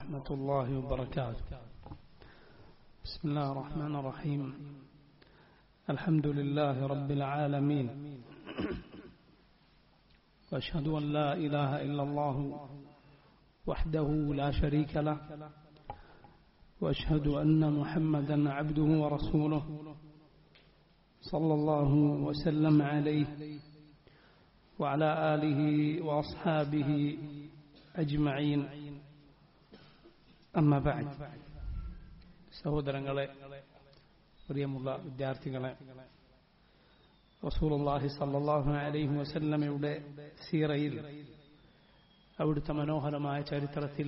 ورحمة الله وبركاته بسم الله الرحمن الرحيم الحمد لله رب العالمين وأشهد أن لا إله إلا الله وحده لا شريك له وأشهد أن محمدا عبده ورسوله صلى الله وسلم عليه وعلى آله وأصحابه أجمعين أما بعد സഹോദരങ്ങളെ പ്രിയമുള്ള വിദ്യാർത്ഥികളെ റസൂലുള്ളാഹി സല്ലല്ലാഹു അലൈഹി വസല്ലമയുടെ സീറയിൽ അവിടുത്തെ മനോഹരമായ ചരിത്രത്തിൽ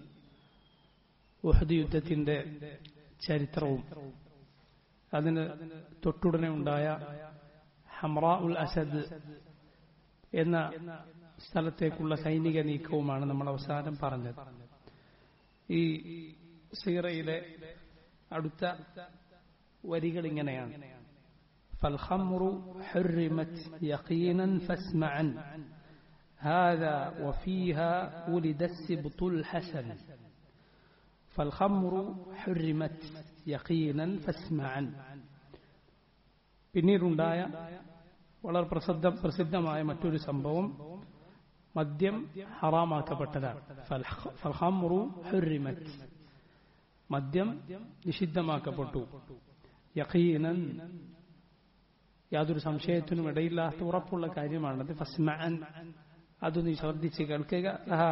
ഉഹദ് യുദ്ധത്തിന്റെ ചരിത്രവും അതിന് തൊട്ടുടനെ ഉണ്ടായ ഹംറ ഉൽ അസദ് എന്ന സ്ഥലത്തേക്കുള്ള സൈനിക നീക്കവുമാണ് നമ്മൾ അവസാനം പറഞ്ഞത് ഈ സീറയിലെ അടുത്ത വരികൾ ഇങ്ങനെയാണ് فالخمر حرمت يقينا فاسمعا هذا وفيها ولد السبط الحسن فالخمر حرمت يقينا فاسمعا പിന്നീടുണ്ടായ വളരെ പ്രസിദ്ധ പ്രസിദ്ധമായ മറ്റൊരു സംഭവം മദ്യം ഹറാമാക്കപ്പെട്ടതാണ് ഫൽഹംറു ഹുറിമത്ത് മദ്യം നിഷിദ്ധമാക്കപ്പെട്ടു യഖീനൻ യാതൊരു സംശയത്തിനും ഇടയില്ലാത്ത ഉറപ്പുള്ള കാര്യമാണത് ഫസ്മഅൻ അത് നീ ശ്രദ്ധിച്ച് കേൾക്കുക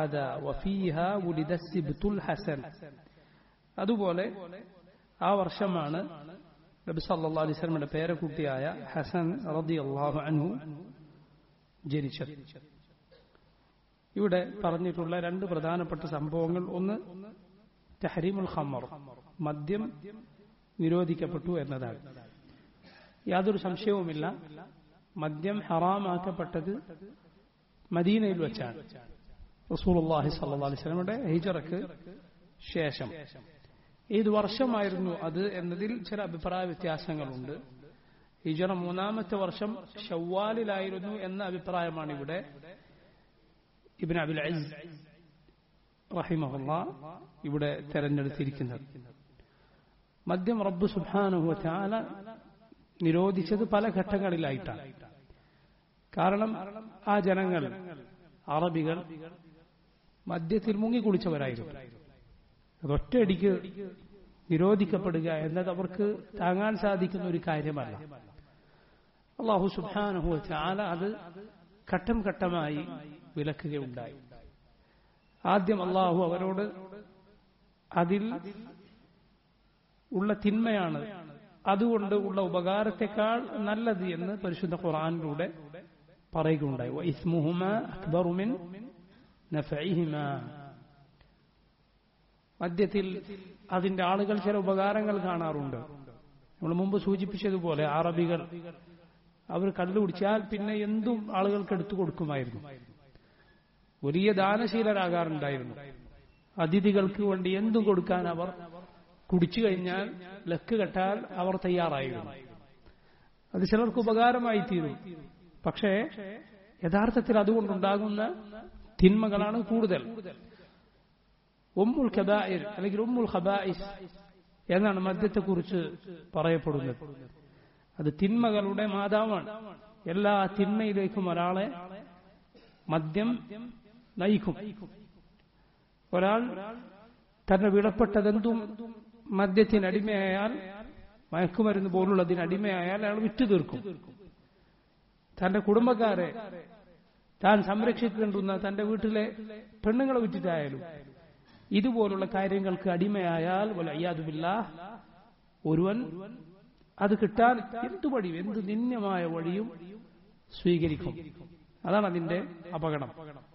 ഹസൻ അതുപോലെ ആ വർഷമാണ് നബി സല്ലല്ലാഹു അലൈഹി വസല്ലമയുടെ പേരക്കുട്ടിയായ ഹസൻ റളിയല്ലാഹു അൻഹു ജനിച്ചത് ഇവിടെ പറഞ്ഞിട്ടുള്ള രണ്ട് പ്രധാനപ്പെട്ട സംഭവങ്ങൾ ഒന്ന് തഹരീമുൽ ഖമർ മദ്യം നിരോധിക്കപ്പെട്ടു എന്നതാണ് യാതൊരു സംശയവുമില്ല മദ്യം ഹറാമാക്കപ്പെട്ടത് മദീനയിൽ വെച്ചാണ് റസൂലുള്ളാഹി സ്വല്ലല്ലാഹു അലൈഹി വസല്ലമയുടെ ഹിജറക്ക് ശേഷം ഏത് വർഷമായിരുന്നു അത് എന്നതിൽ ചില അഭിപ്രായ വ്യത്യാസങ്ങളുണ്ട് ഹിജറ മൂന്നാമത്തെ വർഷം ഷവ്വാലിലായിരുന്നു എന്ന അഭിപ്രായമാണ് ഇവിടെ ഇബിൻ അബുൽ അസ് റഹിമഹുല്ല ഇവിടെ തെരഞ്ഞെടുത്തിരിക്കുന്നത് മദ്യം റബ്ബ് സുബാനുഹു ചാല നിരോധിച്ചത് പല ഘട്ടങ്ങളിലായിട്ടാണ് കാരണം ആ ജനങ്ങൾ അറബികൾ മദ്യത്തിൽ മുങ്ങിക്കുളിച്ചവരായിരുന്നു അതൊറ്റയടിക്ക് നിരോധിക്കപ്പെടുക എന്നത് അവർക്ക് താങ്ങാൻ സാധിക്കുന്ന ഒരു കാര്യമല്ല അള്ളാഹു സുബാനുഹു ചാല അത് ഘട്ടം ഘട്ടമായി വിലക്കുകയുണ്ടായി ആദ്യം അള്ളാഹു അവരോട് അതിൽ ഉള്ള തിന്മയാണ് അതുകൊണ്ട് ഉള്ള ഉപകാരത്തെക്കാൾ നല്ലത് എന്ന് പരിശുദ്ധ ഖുറാനിലൂടെ പറയുകയുണ്ടായി അക്ബറുമിൻ മദ്യത്തിൽ അതിന്റെ ആളുകൾ ചില ഉപകാരങ്ങൾ കാണാറുണ്ട് നമ്മൾ മുമ്പ് സൂചിപ്പിച്ചതുപോലെ അറബികൾ അവർ കള്ളുകുടിച്ചാൽ പിന്നെ എന്തും ആളുകൾക്ക് എടുത്തു കൊടുക്കുമായിരുന്നു വലിയ ദാനശീലരാകാറുണ്ടായിരുന്നു അതിഥികൾക്ക് വേണ്ടി എന്തും കൊടുക്കാൻ അവർ കുടിച്ചു കഴിഞ്ഞാൽ ലക്ക് കെട്ടാൽ അവർ തയ്യാറായിരുന്നു അത് ചിലർക്ക് ഉപകാരമായി തീരും പക്ഷേ യഥാർത്ഥത്തിൽ അതുകൊണ്ടുണ്ടാകുന്ന തിന്മകളാണ് കൂടുതൽ ഉമ്മുൽ ഖബായിർ അല്ലെങ്കിൽ ഉമ്മുൽ ഖബായിസ് എന്നാണ് മദ്യത്തെക്കുറിച്ച് പറയപ്പെടുന്നത് അത് തിന്മകളുടെ മാതാവാണ് എല്ലാ തിന്മയിലേക്കും ഒരാളെ മദ്യം നയിക്കും ഒരാൾ തന്നെ വിടപ്പെട്ടതെന്തും മദ്യത്തിന് അടിമയായാൽ മയക്കുമരുന്ന് പോലുള്ളതിന് അടിമയായാൽ അയാൾ വിറ്റു തീർക്കും തന്റെ കുടുംബക്കാരെ താൻ സംരക്ഷിക്കേണ്ടുന്ന തന്റെ വീട്ടിലെ പെണ്ണുങ്ങളെ വിറ്റിട്ടായാലും ഇതുപോലുള്ള കാര്യങ്ങൾക്ക് അടിമയായാൽ അയ്യാതുമില്ല ഒരുവൻ അത് കിട്ടാൻ എന്തു വഴിയും എന്ത് നിന്യമായ വഴിയും സ്വീകരിക്കും അതാണ് അതിന്റെ അപകടം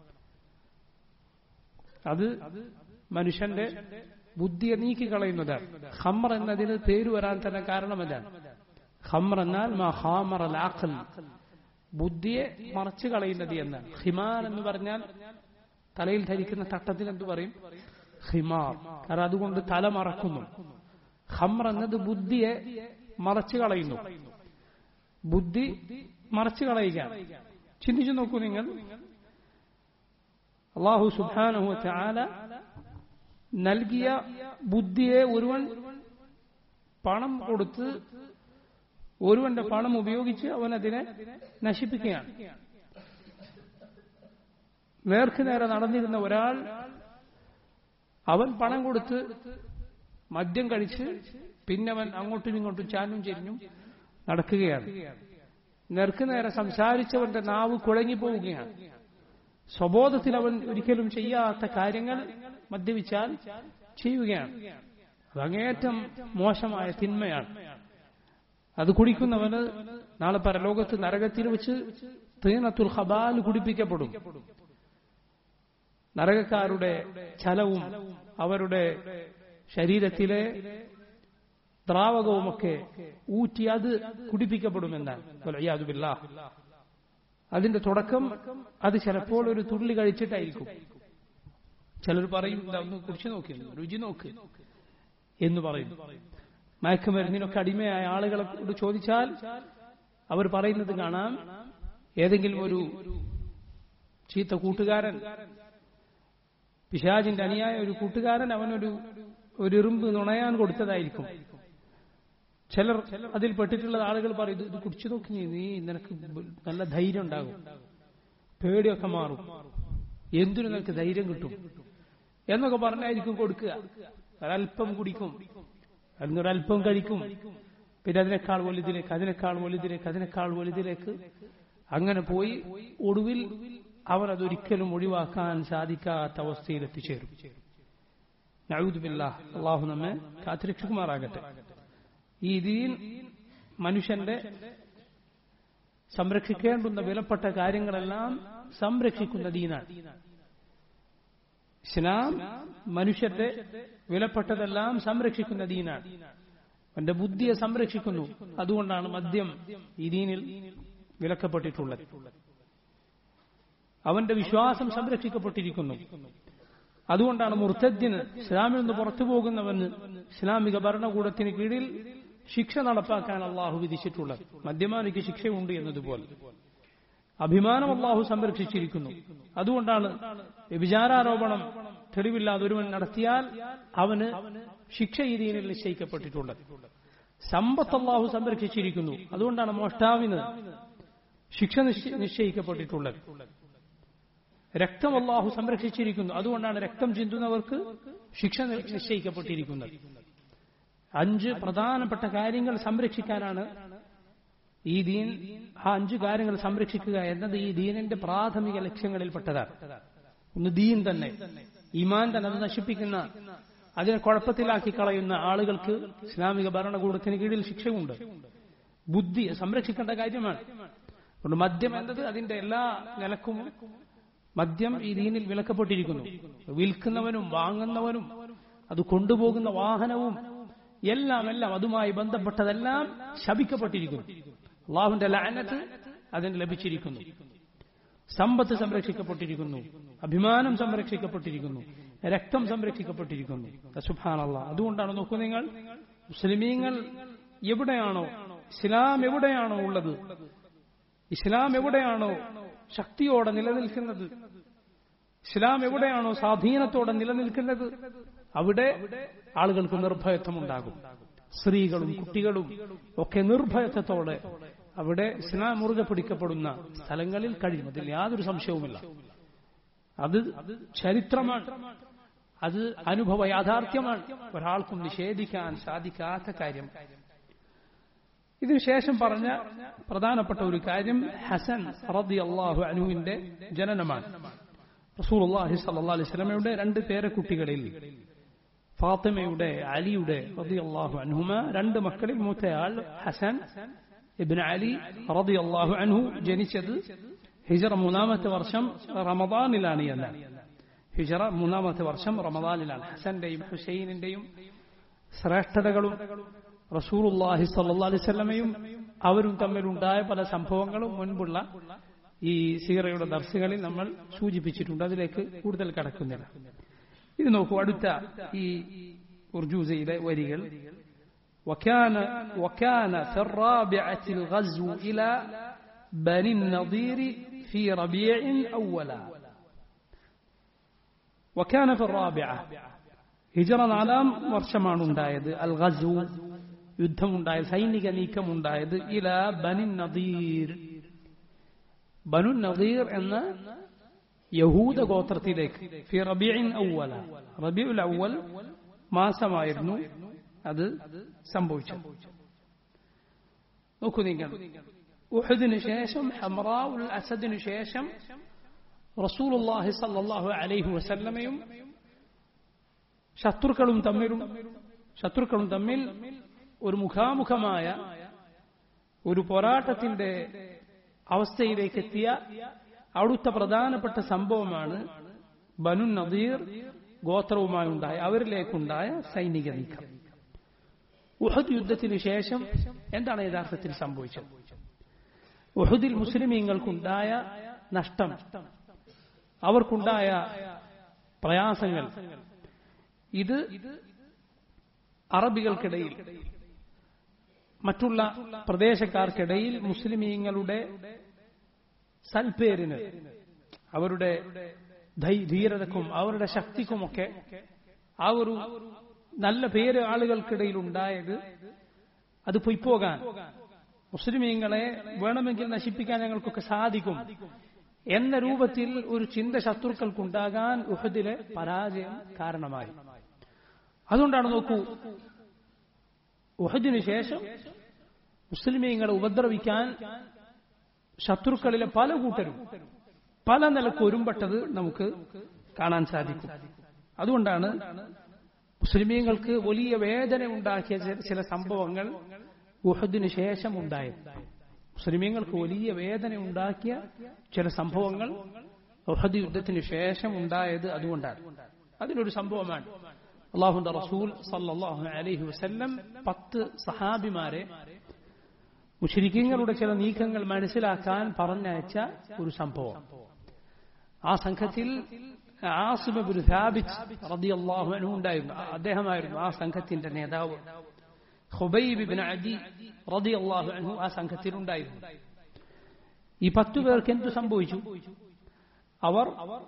അത് മനുഷ്യന്റെ ബുദ്ധിയെ നീക്കിക്കളയുന്നതാണ് ഖമർ എന്നതിന് പേര് വരാൻ തന്നെ കാരണമെന്താണ് ഖമർ എന്നാൽ ലാഖൽ ബുദ്ധിയെ മറച്ചു കളയുന്നത് എന്നാണ് ഹിമാർ എന്ന് പറഞ്ഞാൽ തലയിൽ ധരിക്കുന്ന തട്ടത്തിന് എന്ത് പറയും ഹിമാർ കാരണം അതുകൊണ്ട് തല മറക്കുന്നു ഖമർ എന്നത് ബുദ്ധിയെ മറച്ചു കളയുന്നു ബുദ്ധി മറച്ചു കളയുക ചിന്തിച്ചു നോക്കൂ നിങ്ങൾ അള്ളാഹു സുബാനഹു ചാല നൽകിയ ബുദ്ധിയെ ഒരുവൻ പണം കൊടുത്ത് ഒരുവന്റെ പണം ഉപയോഗിച്ച് അവൻ അതിനെ നശിപ്പിക്കുകയാണ് നേർക്ക് നേരെ നടന്നിരുന്ന ഒരാൾ അവൻ പണം കൊടുത്ത് മദ്യം കഴിച്ച് പിന്നെ അവൻ അങ്ങോട്ടും ഇങ്ങോട്ടും ചാനും ചെരിഞ്ഞും നടക്കുകയാണ് നേർക്ക് നേരെ സംസാരിച്ചവന്റെ നാവ് കുഴങ്ങി പോവുകയാണ് സ്വബോധത്തിൽ അവൻ ഒരിക്കലും ചെയ്യാത്ത കാര്യങ്ങൾ മദ്യപിച്ചാൽ ചെയ്യുകയാണ് അത് അങ്ങേയറ്റം മോശമായ തിന്മയാണ് അത് കുടിക്കുന്നവന് നാളെ പരലോകത്ത് നരകത്തിൽ വെച്ച് തീനത്തുൽ ഹബാൽ കുടിപ്പിക്കപ്പെടും നരകക്കാരുടെ ചലവും അവരുടെ ശരീരത്തിലെ ദ്രാവകവുമൊക്കെ ഊറ്റി അത് കുടിപ്പിക്കപ്പെടുമെന്നാണ് അതിന്റെ തുടക്കം അത് ചിലപ്പോൾ ഒരു തുള്ളി കഴിച്ചിട്ടായിരിക്കും ചിലർ പറയും "ഇതാ ഒന്ന് കുടിച്ചു നോക്കി രുചി നോക്ക് എന്ന് പറയും മയക്കുമരുന്നിനൊക്കെ അടിമയായ ആളുകളോട് ചോദിച്ചാൽ അവർ പറയുന്നത് കാണാം ഏതെങ്കിലും ഒരു ചീത്ത കൂട്ടുകാരൻ പിശാജിന്റെ അനിയായ ഒരു കൂട്ടുകാരൻ അവനൊരു ഒരു ഇറുമ്പ് നുണയാൻ കൊടുത്തതായിരിക്കും ചിലർ അതിൽ പെട്ടിട്ടുള്ള ആളുകൾ പറയും "ഇത് ഇത് കുടിച്ചു നോക്കി നീ, നീ നിനക്ക് നല്ല ധൈര്യം ഉണ്ടാകും പേടിയൊക്കെ മാറും എന്തിനു നിനക്ക് ധൈര്യം കിട്ടും എന്നൊക്കെ പറഞ്ഞായിരിക്കും കൊടുക്കുക ഒരല്പം കുടിക്കും അല്ലെങ്കിൽ ഒരല്പം കഴിക്കും പിന്നെ അതിനേക്കാൾ വലുതിലേക്ക് അതിനേക്കാൾ വലുതിലേക്ക് അതിനേക്കാൾ വലുതിലേക്ക് അങ്ങനെ പോയി ഒടുവിൽ അവൻ അതൊരിക്കലും ഒഴിവാക്കാൻ സാധിക്കാത്ത അവസ്ഥയിൽ എത്തിച്ചേരും നഴുതുമില്ല അള്ളാഹു നമ്മെ കാത്തിരക്ഷിക്കുമാറാകട്ടെ ഈ ദീൻ മനുഷ്യന്റെ സംരക്ഷിക്കേണ്ടുന്ന വിലപ്പെട്ട കാര്യങ്ങളെല്ലാം സംരക്ഷിക്കുന്ന ദീനാണ് ഇസ്ലാം മനുഷ്യന്റെ വിലപ്പെട്ടതെല്ലാം സംരക്ഷിക്കുന്ന ദീനാണ് അവന്റെ ബുദ്ധിയെ സംരക്ഷിക്കുന്നു അതുകൊണ്ടാണ് മദ്യം ഈ ദീനിൽ വിലക്കപ്പെട്ടിട്ടുള്ളത് അവന്റെ വിശ്വാസം സംരക്ഷിക്കപ്പെട്ടിരിക്കുന്നു അതുകൊണ്ടാണ് മുർത്തദ്ദിന് ഇസ്ലാമിൽ നിന്ന് പുറത്തു പോകുന്നവന് ഇസ്ലാമിക ഭരണകൂടത്തിന് കീഴിൽ ശിക്ഷ നടപ്പാക്കാൻ അള്ളാഹു വിധിച്ചിട്ടുള്ളത് മദ്യമാനിക്ക് ശിക്ഷയുണ്ട് എന്നതുപോലെ അഭിമാനം അള്ളാഹു സംരക്ഷിച്ചിരിക്കുന്നു അതുകൊണ്ടാണ് വ്യഭിചാരാരോപണം തെളിവില്ലാതെ ഒരുവൻ നടത്തിയാൽ അവന് ശിക്ഷ ഈ രീതിയിൽ നിശ്ചയിക്കപ്പെട്ടിട്ടുള്ളത് സമ്പത്ത് അള്ളാഹു സംരക്ഷിച്ചിരിക്കുന്നു അതുകൊണ്ടാണ് മോഷ്ടാവിന് ശിക്ഷ നിശ്ച- നിശ്ചയിക്കപ്പെട്ടിട്ടുള്ളത് രക്തം അള്ളാഹു സംരക്ഷിച്ചിരിക്കുന്നു അതുകൊണ്ടാണ് രക്തം ചിന്തുന്നവർക്ക് ശിക്ഷ നി- നിശ്ചയിക്കപ്പെട്ടിരിക്കുന്നത് അഞ്ച് പ്രധാനപ്പെട്ട കാര്യങ്ങൾ സംരക്ഷിക്കാനാണ് ഈ ദീൻ ആ അഞ്ച് കാര്യങ്ങൾ സംരക്ഷിക്കുക എന്നത് ഈ ദീനിന്റെ പ്രാഥമിക ലക്ഷ്യങ്ങളിൽപ്പെട്ടതാണ് ഒന്ന് ദീൻ തന്നെ ഈമാൻ തന്നെ അത് നശിപ്പിക്കുന്ന അതിനെ കുഴപ്പത്തിലാക്കി കളയുന്ന ആളുകൾക്ക് ഇസ്ലാമിക ഭരണകൂടത്തിന് കീഴിൽ ശിക്ഷയുണ്ട് ബുദ്ധി സംരക്ഷിക്കേണ്ട കാര്യമാണ് അതുകൊണ്ട് മദ്യം എന്നത് അതിന്റെ എല്ലാ നിലക്കും മദ്യം ഈ ദീനിൽ വിലക്കപ്പെട്ടിരിക്കുന്നു വിൽക്കുന്നവനും വാങ്ങുന്നവനും അത് കൊണ്ടുപോകുന്ന വാഹനവും എല്ലാം എല്ലാം അതുമായി ബന്ധപ്പെട്ടതെല്ലാം ശപിക്കപ്പെട്ടിരിക്കുന്നു അള്ളാഹുന്റെ ലാനത്ത് അതിന് ലഭിച്ചിരിക്കുന്നു സമ്പത്ത് സംരക്ഷിക്കപ്പെട്ടിരിക്കുന്നു അഭിമാനം സംരക്ഷിക്കപ്പെട്ടിരിക്കുന്നു രക്തം സംരക്ഷിക്കപ്പെട്ടിരിക്കുന്നു സുഭാനല്ല അതുകൊണ്ടാണ് നോക്കൂ നിങ്ങൾ മുസ്ലിമീങ്ങൾ എവിടെയാണോ ഇസ്ലാം എവിടെയാണോ ഉള്ളത് ഇസ്ലാം എവിടെയാണോ ശക്തിയോടെ നിലനിൽക്കുന്നത് ഇസ്ലാം എവിടെയാണോ സ്വാധീനത്തോടെ നിലനിൽക്കുന്നത് അവിടെ ആളുകൾക്ക് നിർഭയത്വമുണ്ടാകും സ്ത്രീകളും കുട്ടികളും ഒക്കെ നിർഭയത്വത്തോടെ അവിടെ ഇസ്ലാം മുറുകെ പിടിക്കപ്പെടുന്ന സ്ഥലങ്ങളിൽ കഴിയും അതിൽ യാതൊരു സംശയവുമില്ല അത് ചരിത്രമാണ് അത് അനുഭവ യാഥാർത്ഥ്യമാണ് ഒരാൾക്കും നിഷേധിക്കാൻ സാധിക്കാത്ത കാര്യം ഇതിനുശേഷം പറഞ്ഞ പ്രധാനപ്പെട്ട ഒരു കാര്യം ഹസൻ റബി അള്ളാഹു അനുവിന്റെ ജനനമാണ് റസൂൽ അള്ളാഹി സല്ലാ അലൈഹി സ്വലമയുടെ രണ്ട് പേരക്കുട്ടികളിൽ ഫാത്തിമയുടെ അലിയുടെ റബി അള്ളാഹു അൻഹുമ രണ്ട് മക്കളിൽ മൂത്തയാൾ ഹസൻ ഇബിൻ അലി റബി അള്ളാഹു അൻഹു ജനിച്ചത് ഹിജറ മൂന്നാമത്തെ വർഷം റമദാനിലാണ് എന്ന് ഹിജറ മൂന്നാമത്തെ വർഷം റമദാനിലാണ് ഹസന്റെയും ഹുസൈനിന്റെയും ശ്രേഷ്ഠതകളും റസൂറുല്ലാഹി സല്ലാ അലൈവല്ലമയും അവരും തമ്മിലുണ്ടായ പല സംഭവങ്ങളും മുൻപുള്ള ഈ സീറയുടെ ദർശകളിൽ നമ്മൾ സൂചിപ്പിച്ചിട്ടുണ്ട് അതിലേക്ക് കൂടുതൽ കടക്കുന്നില്ല ഇത് നോക്കൂ അടുത്ത ഈ ഉർജൂസയിലെ വരികൾ وكان وكان في الرابعة الغزو إلى بني النضير في ربيع أولا وكان في الرابعة ഹിജറ നാലാം വർഷമാണ് ഉണ്ടായത് അൽ ഗസു യുദ്ധമുണ്ടായത് സൈനിക നീക്കമുണ്ടായത് ഇല ബനിൻ നദീർ ബനു നദീർ എന്ന യഹൂദ ഗോത്രത്തിലേക്ക് ഫി റബിഇൻ അവല റബിഉൽ അവൽ മാസമായിരുന്നു അത് സംഭവിച്ചത് നോക്കൂ നിങ്ങൾ ഉഹദിന് ശേഷം ഹംറാഉൽ അസദിന് ശേഷം റസൂലുള്ളാഹി സല്ലല്ലാഹു അലൈഹി വസല്ലമയും ശത്രുക്കളും തമ്മിലും ശത്രുക്കളും തമ്മിൽ ഒരു മുഖാമുഖമായ ഒരു പോരാട്ടത്തിന്റെ അവസ്ഥയിലേക്ക് എത്തിയ അവിടുത്തെ പ്രധാനപ്പെട്ട സംഭവമാണ് ബനു നദീർ ഗോത്രവുമായി ഉണ്ടായ അവരിലേക്കുണ്ടായ സൈനിക നീക്കം ഉഹദ് യുദ്ധത്തിന് ശേഷം എന്താണ് യഥാർത്ഥത്തിൽ സംഭവിച്ചത് ഉഹദിൽ മുസ്ലിമീങ്ങൾക്കുണ്ടായ നഷ്ടം അവർക്കുണ്ടായ പ്രയാസങ്ങൾ ഇത് അറബികൾക്കിടയിൽ മറ്റുള്ള പ്രദേശക്കാർക്കിടയിൽ മുസ്ലിമീങ്ങളുടെ സൽപ്പേരിന് അവരുടെ ധീരതക്കും അവരുടെ ശക്തിക്കുമൊക്കെ ആ ഒരു നല്ല പേര് ആളുകൾക്കിടയിൽ ഉണ്ടായത് അത് പൊയ്പോകാൻ മുസ്ലിമീങ്ങളെ വേണമെങ്കിൽ നശിപ്പിക്കാൻ ഞങ്ങൾക്കൊക്കെ സാധിക്കും എന്ന രൂപത്തിൽ ഒരു ചിന്ത ശത്രുക്കൾക്കുണ്ടാകാൻ ഉഹദിലെ പരാജയം കാരണമായി അതുകൊണ്ടാണ് നോക്കൂ ഉഹദിനു ശേഷം മുസ്ലിമീങ്ങളെ ഉപദ്രവിക്കാൻ ശത്രുക്കളിലെ പല കൂട്ടരും പല നിലക്ക് ഒരുമ്പെട്ടത് നമുക്ക് കാണാൻ സാധിക്കും അതുകൊണ്ടാണ് മുസ്ലിമീങ്ങൾക്ക് വലിയ വേദന ഉണ്ടാക്കിയ ചില സംഭവങ്ങൾ ഉഹദിന് ശേഷം ഉണ്ടായത് മുസ്ലിമീങ്ങൾക്ക് വലിയ വേദന ഉണ്ടാക്കിയ ചില സംഭവങ്ങൾ ഉഹദ് യുദ്ധത്തിന് ശേഷം ഉണ്ടായത് അതുകൊണ്ടാണ് അതിനൊരു സംഭവമാണ് അള്ളാഹുന്റെ റസൂൽ സല്ലാഹു അലൈഹി വസല്ലം പത്ത് സഹാബിമാരെ മുഷരിക്കങ്ങളുടെ ചില നീക്കങ്ങൾ മനസ്സിലാക്കാൻ പറഞ്ഞയച്ച ഒരു സംഭവം ആ സംഘത്തിൽ ആസിബിൻ ഥാബിത് റളിയല്ലാഹു അൻഹു ഉണ്ടായിരുന്നു അദ്ദേഹമായിരുന്നു ആ സംഘത്തിന്റെ നേതാവ് ഖുബൈബ് ബിൻ അദി റളിയല്ലാഹു അൻഹു ആ സംഘത്തിലുണ്ടായിരുന്നു ഈ പത്തു പേർക്ക് എന്തു സംഭവിച്ചു അവർ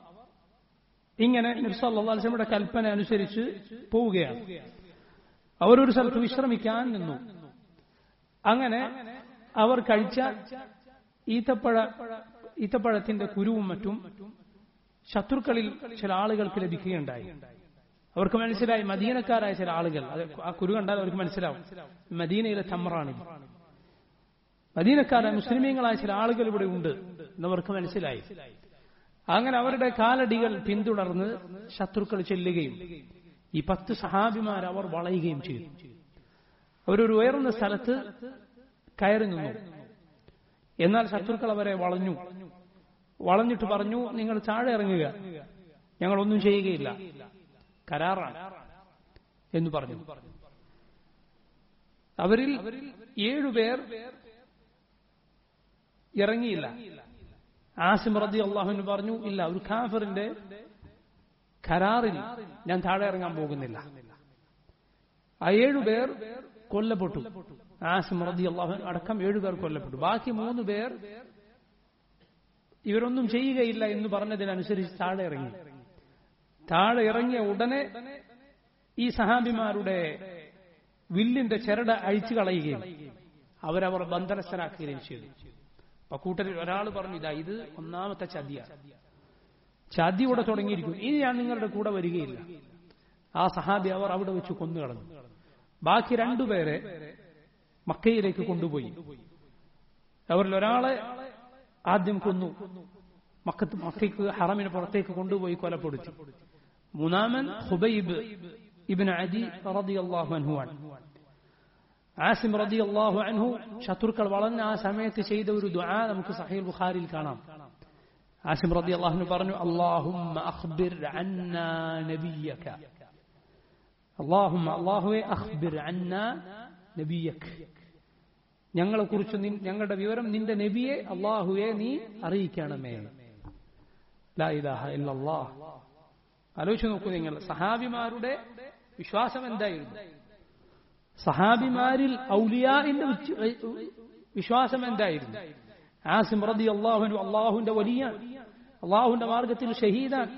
ഇങ്ങനെ നിർസല്ലാസ്ലമിയുടെ കൽപ്പന അനുസരിച്ച് പോവുകയാണ് അവരൊരു സ്ഥലത്ത് വിശ്രമിക്കാൻ നിന്നു അങ്ങനെ അവർ കഴിച്ച ഈത്തപ്പഴ ഈത്തപ്പഴത്തിന്റെ കുരുവും മറ്റും ശത്രുക്കളിൽ ചില ആളുകൾക്ക് ലഭിക്കുകയുണ്ടായി അവർക്ക് മനസ്സിലായി മദീനക്കാരായ ചില ആളുകൾ അത് ആ കുരു കണ്ടാൽ അവർക്ക് മനസ്സിലാവും മദീനയിലെ തമ്രാണിത് മദീനക്കാരായ മുസ്ലിമീങ്ങളായ ചില ആളുകൾ ഇവിടെ ഉണ്ട് എന്നവർക്ക് മനസ്സിലായി അങ്ങനെ അവരുടെ കാലടികൾ പിന്തുടർന്ന് ശത്രുക്കൾ ചെല്ലുകയും ഈ പത്ത് സഹാബിമാർ അവർ വളയുകയും ചെയ്തു അവരൊരു ഉയർന്ന സ്ഥലത്ത് കയറി നിന്നു എന്നാൽ ശത്രുക്കൾ അവരെ വളഞ്ഞു വളഞ്ഞിട്ട് പറഞ്ഞു നിങ്ങൾ താഴെ ഇറങ്ങുക ഞങ്ങളൊന്നും ചെയ്യുകയില്ല കരാറാണ് എന്ന് പറഞ്ഞു അവരിൽ ഏഴുപേർ ഇറങ്ങിയില്ല ആസിം റതി അള്ളാഹുവിന് പറഞ്ഞു ഇല്ല ഒരു ഖാഫറിന്റെ കരാറിൽ ഞാൻ താഴെ ഇറങ്ങാൻ പോകുന്നില്ല ആ ഏഴുപേർ കൊല്ലപ്പെട്ടു ആസിം റതി അള്ളാഹു അടക്കം ഏഴുപേർ കൊല്ലപ്പെട്ടു ബാക്കി മൂന്ന് പേർ ഇവരൊന്നും ചെയ്യുകയില്ല എന്ന് പറഞ്ഞതിനനുസരിച്ച് താഴെ ഇറങ്ങി താഴെ ഇറങ്ങിയ ഉടനെ ഈ സഹാബിമാരുടെ വില്ലിന്റെ ചെരട അഴിച്ചു കളയുകയും അവരവർ ബന്ധനസ്ഥരാക്കുകയും ചെയ്തു അപ്പൊ കൂട്ടരിൽ ഒരാൾ പറഞ്ഞു ഇതാ ഇത് ഒന്നാമത്തെ ചതിയ ചതി ഇവിടെ തുടങ്ങിയിരിക്കും ഇനി ഞാൻ നിങ്ങളുടെ കൂടെ വരികയില്ല ആ സഹാബി അവർ അവിടെ വെച്ച് കൊന്നുകളഞ്ഞു ബാക്കി രണ്ടുപേരെ മക്കയിലേക്ക് കൊണ്ടുപോയി അവരിൽ ഒരാളെ ആദ്യം കൊന്നു മക്കത്ത് മക്കയ്ക്ക് ഹറമിന് പുറത്തേക്ക് കൊണ്ടുപോയി കൊലപ്പെടുത്തി മൂന്നാമൻ ഹുബൈബ് ഇബിൻ അദി റളിയല്ലാഹു അൻഹുവാണ് ആസിം റളിയല്ലാഹു അൻഹു ശത്രുക്കൾ വളഞ്ഞ ആ സമയത്ത് ചെയ്ത ഒരു ദുആ നമുക്ക് സഹീൽ ബുഖാരിയിൽ കാണാം ആസിം റളിയല്ലാഹു അൻഹു പറഞ്ഞു അല്ലാഹുമ്മ അഖ്ബിർ അന്നാ നബിയക അല്ലാഹുമ്മ അല്ലാഹുവേ അഖ്ബിർ അന്നാ നബിയക ഞങ്ങളെ കുറിച്ച് ഞങ്ങളുടെ വിവരം നിന്റെ നബിയെ അള്ളാഹുവെ നീ അറിയിക്കണമേ ലാ ഇലാഹ ഇല്ലല്ലാഹ് ആലോചിച്ച് നോക്കൂ നിങ്ങൾ സഹാബിമാരുടെ വിശ്വാസം എന്തായിരുന്നു സഹാബിമാരിൽ ഔലിയാന്റെ വിശ്വാസം എന്തായിരുന്നു ആസിം റതി അള്ളാഹുനു അള്ളാഹുന്റെ വലിയ അള്ളാഹുന്റെ മാർഗത്തിൽ ഷഹീദാൻ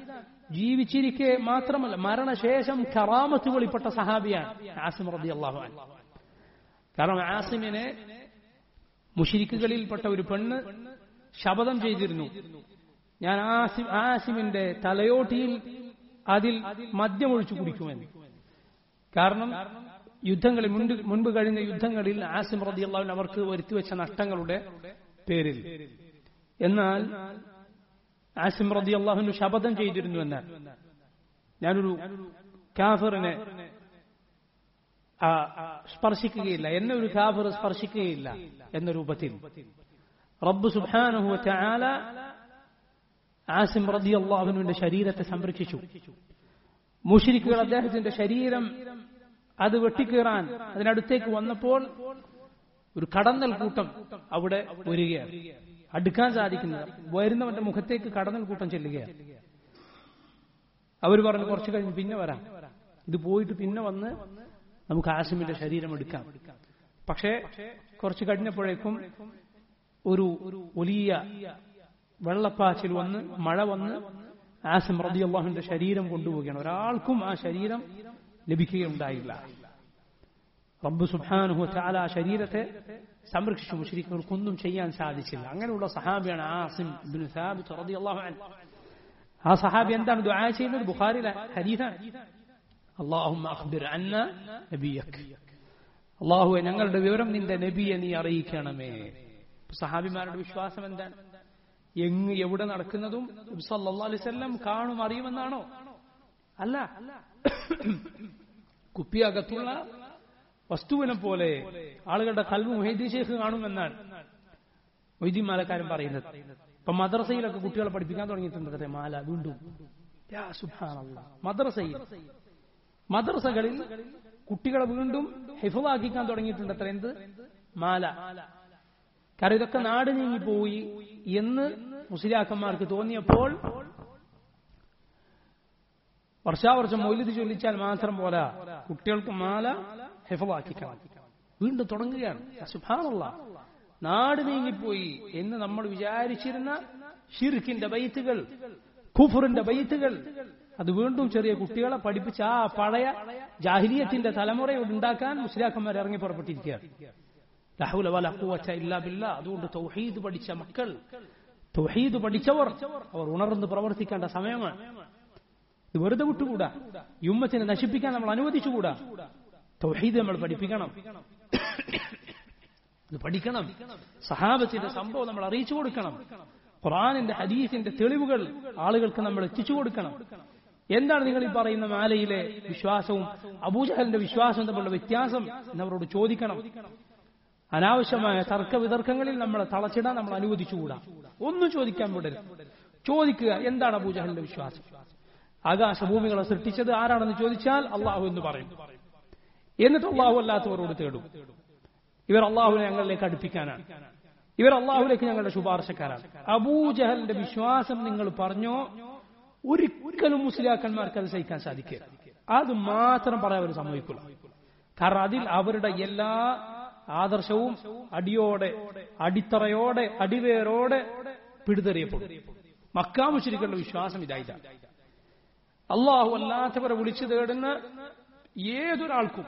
ജീവിച്ചിരിക്കെ മാത്രമല്ല മരണശേഷം കറാമത്ത് വെളിപ്പെട്ട സഹാബിയാണ് ആസിം റതി അള്ളാഹു കാരണം ആസിമിനെ മുഷിരിക്കുകളിൽപ്പെട്ട ഒരു പെണ്ണ് ശപഥം ചെയ്തിരുന്നു ഞാൻ ആസിം ആസിമിന്റെ തലയോട്ടിയിൽ അതിൽ മദ്യമൊഴിച്ചു കുടിക്കുമെന്ന് കാരണം യുദ്ധങ്ങളിൽ മുൻപ് മുൻപ് കഴിഞ്ഞ യുദ്ധങ്ങളിൽ ആസിം റതി അള്ളാഹുവിൻ അവർക്ക് വരുത്തിവെച്ച നഷ്ടങ്ങളുടെ പേരിൽ എന്നാൽ ആസിം റതി അള്ളാഹുവിന് ശപഥം ചെയ്തിരുന്നു എന്നാൽ ഞാനൊരു കാഫറിനെ സ്പർശിക്കുകയില്ല എന്നെ ഒരു കാഫർ സ്പർശിക്കുകയില്ല എന്ന രൂപത്തിൽ റബ്ബ് സുബാനുഹു ചാല ആസിം റതി അള്ളാഹുവിന്റെ ശരീരത്തെ സംരക്ഷിച്ചു മുഷിരിക്കുകൾ അദ്ദേഹത്തിന്റെ ശരീരം അത് വെട്ടിക്കീറാൻ അതിനടുത്തേക്ക് വന്നപ്പോൾ ഒരു കടന്നൽ കൂട്ടം അവിടെ വരികയാണ് അടുക്കാൻ സാധിക്കുന്നത് വരുന്നവന്റെ മുഖത്തേക്ക് കടന്നൽ കൂട്ടം ചെല്ലുകയാണ് അവർ പറഞ്ഞു കുറച്ചു കഴിഞ്ഞ് പിന്നെ വരാം ഇത് പോയിട്ട് പിന്നെ വന്ന് നമുക്ക് ആസിമിന്റെ ശരീരം എടുക്കാം പക്ഷേ കുറച്ച് കഴിഞ്ഞപ്പോഴേക്കും ഒരു വലിയ വെള്ളപ്പാച്ചിൽ വന്ന് മഴ വന്ന് ആസിം റതി അള്ളാഹുവിന്റെ ശരീരം കൊണ്ടുപോവുകയാണ് ഒരാൾക്കും ആ ശരീരം ലഭിക്കുകയുണ്ടായില്ല റബ്ബ് സുബാനുഹു ചാല ആ ശരീരത്തെ സംരക്ഷിച്ചു മുഷരിക്കൾക്കൊന്നും ചെയ്യാൻ സാധിച്ചില്ല അങ്ങനെയുള്ള സഹാബിയാണ് ആസിം ബിൻ സാബിത്ത് റളിയല്ലാഹു അൻഹു ആ സഹാബി എന്താണ് ദുആ ചെയ്യുന്നത് ബുഖാരിയിലെ ഹദീസാണ് അല്ലാഹുമ്മ അഖ്ബിർ അന്ന നബിയക് അല്ലാഹുവേ ഞങ്ങളുടെ വിവരം നിന്റെ നബിയെ നീ അറിയിക്കണമേ സഹാബിമാരുടെ വിശ്വാസം എന്താണ് എങ്ങ് എവിടെ നടക്കുന്നതും സല്ലല്ലാഹു അലൈഹി വസല്ലം കാണും അറിയുമെന്നാണോ അല്ല കുപ്പിയകത്തുള്ള വസ്തുവിനെ പോലെ ആളുകളുടെ കൽവ് മൊഹീദി ഷേഖ് കാണുമെന്നാണ് മൊയ്തീൻ മാലക്കാരൻ പറയുന്നത് ഇപ്പൊ മദ്രസയിലൊക്കെ കുട്ടികളെ പഠിപ്പിക്കാൻ തുടങ്ങിയിട്ടുണ്ട് മാല വീണ്ടും മദ്രസയിൽ മദ്രസകളിൽ കുട്ടികളെ വീണ്ടും ഹിഫാക്കിക്കാൻ തുടങ്ങിയിട്ടുണ്ട് അത്ര എന്ത് മാല കാരണം ഇതൊക്കെ നാട് നീങ്ങിപ്പോയി എന്ന് മുസ്ലിയാക്കന്മാർക്ക് തോന്നിയപ്പോൾ വർഷാവർഷം മൊയ്ലിത് ചൊല്ലിച്ചാൽ മാത്രം പോരാ കുട്ടികൾക്ക് മാല ഹെഫവാക്കിക്കണം വീണ്ടും തുടങ്ങുകയാണ് സുഭാനുള്ള നാട് നീങ്ങിപ്പോയി എന്ന് നമ്മൾ വിചാരിച്ചിരുന്ന ഷിർക്കിന്റെ ബൈത്തുകൾ കുഫറിന്റെ ബൈത്തുകൾ അത് വീണ്ടും ചെറിയ കുട്ടികളെ പഠിപ്പിച്ച് ആ പഴയ ജാഹിലിയത്തിന്റെ തലമുറയോട് ഉണ്ടാക്കാൻ മുസ്ലിയാക്കന്മാർ ഇറങ്ങി പുറപ്പെട്ടിരിക്കുകയാണ് അതുകൊണ്ട് തൗഹീദ് പഠിച്ച മക്കൾ തൗഹീദ് പഠിച്ചവർ അവർ ഉണർന്ന് പ്രവർത്തിക്കേണ്ട സമയമാണ് ഇത് വെറുതെ വിട്ടുകൂടാ യുമ്മത്തിനെ നശിപ്പിക്കാൻ നമ്മൾ അനുവദിച്ചുകൂടാ തൗഹീദ് നമ്മൾ പഠിപ്പിക്കണം ഇത് പഠിക്കണം സഹാബത്തിന്റെ സംഭവം നമ്മൾ അറിയിച്ചു കൊടുക്കണം ഖുറാനിന്റെ ഹദീസിന്റെ തെളിവുകൾ ആളുകൾക്ക് നമ്മൾ എത്തിച്ചു കൊടുക്കണം എന്താണ് നിങ്ങൾ ഈ പറയുന്ന മാലയിലെ വിശ്വാസവും അബൂജഹലിന്റെ വിശ്വാസവും തമ്മിലുള്ള വ്യത്യാസം എന്നവരോട് ചോദിക്കണം അനാവശ്യമായ തർക്ക വിതർക്കങ്ങളിൽ നമ്മളെ തളച്ചിടാൻ നമ്മൾ അനുവദിച്ചുകൂടാ ഒന്നും ചോദിക്കാൻ വിടരുത് ചോദിക്കുക എന്താണ് അബൂജഹലിന്റെ വിശ്വാസം ആകാശഭൂമികളെ സൃഷ്ടിച്ചത് ആരാണെന്ന് ചോദിച്ചാൽ അള്ളാഹു എന്ന് പറയും എന്നിട്ട് അള്ളാഹു അല്ലാത്തവരോട് തേടും ഇവർ അള്ളാഹുവിനെ ഞങ്ങളിലേക്ക് അടുപ്പിക്കാനാണ് ഇവർ അള്ളാഹുലേക്ക് ഞങ്ങളുടെ ശുപാർശക്കാരാണ് അബൂജഹലിന്റെ വിശ്വാസം നിങ്ങൾ പറഞ്ഞോ ഒരിക്കലും മുസ്ലിയാക്കന്മാർക്ക് അത് സഹിക്കാൻ സാധിക്കുക അത് മാത്രം പറയാൻ അവർ സമ്മതിക്കില്ല കാരണം അതിൽ അവരുടെ എല്ലാ ആദർശവും അടിയോടെ അടിത്തറയോടെ അടിവേരോടെ പിടിതെറിയപ്പെടും മക്കാമുശരികളുടെ വിശ്വാസം ഇതായിട്ടാണ് അള്ളാഹു അല്ലാത്തവരെ വിളിച്ചു തേടുന്ന ഏതൊരാൾക്കും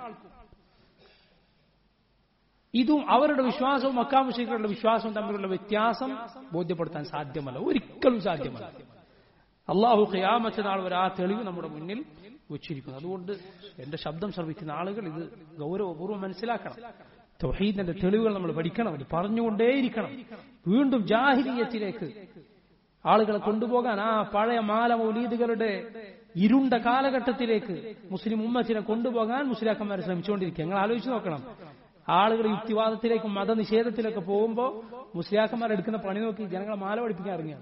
ഇതും അവരുടെ വിശ്വാസവും മക്കാമുശികളുടെ വിശ്വാസവും തമ്മിലുള്ള വ്യത്യാസം ബോധ്യപ്പെടുത്താൻ സാധ്യമല്ല ഒരിക്കലും സാധ്യമല്ല അള്ളാഹു ഖിയാമത്ത് നാൾ വരെ ആ തെളിവ് നമ്മുടെ മുന്നിൽ വെച്ചിരിക്കുന്നു അതുകൊണ്ട് എന്റെ ശബ്ദം ശ്രവിക്കുന്ന ആളുകൾ ഇത് ഗൗരവപൂർവ്വം മനസ്സിലാക്കണം തൊഹീദിന്റെ തെളിവുകൾ നമ്മൾ പഠിക്കണം അത് പറഞ്ഞുകൊണ്ടേയിരിക്കണം വീണ്ടും ജാഹിരീയത്തിലേക്ക് ആളുകളെ കൊണ്ടുപോകാൻ ആ പഴയ മാല മൗലീദുകളുടെ ഇരുണ്ട കാലഘട്ടത്തിലേക്ക് മുസ്ലിം ഉമ്മത്തിനെ കൊണ്ടുപോകാൻ മുസ്ലിയാക്കന്മാരെ ശ്രമിച്ചുകൊണ്ടിരിക്കുക നിങ്ങൾ ആലോചിച്ച് നോക്കണം ആളുകൾ യുക്തിവാദത്തിലേക്കും മതനിഷേധത്തിലൊക്കെ പോകുമ്പോൾ മുസ്ലിയാക്കന്മാർ എടുക്കുന്ന പണി നോക്കി ജനങ്ങളെ മാല പഠിപ്പിക്കാൻ ഇറങ്ങിയാണ്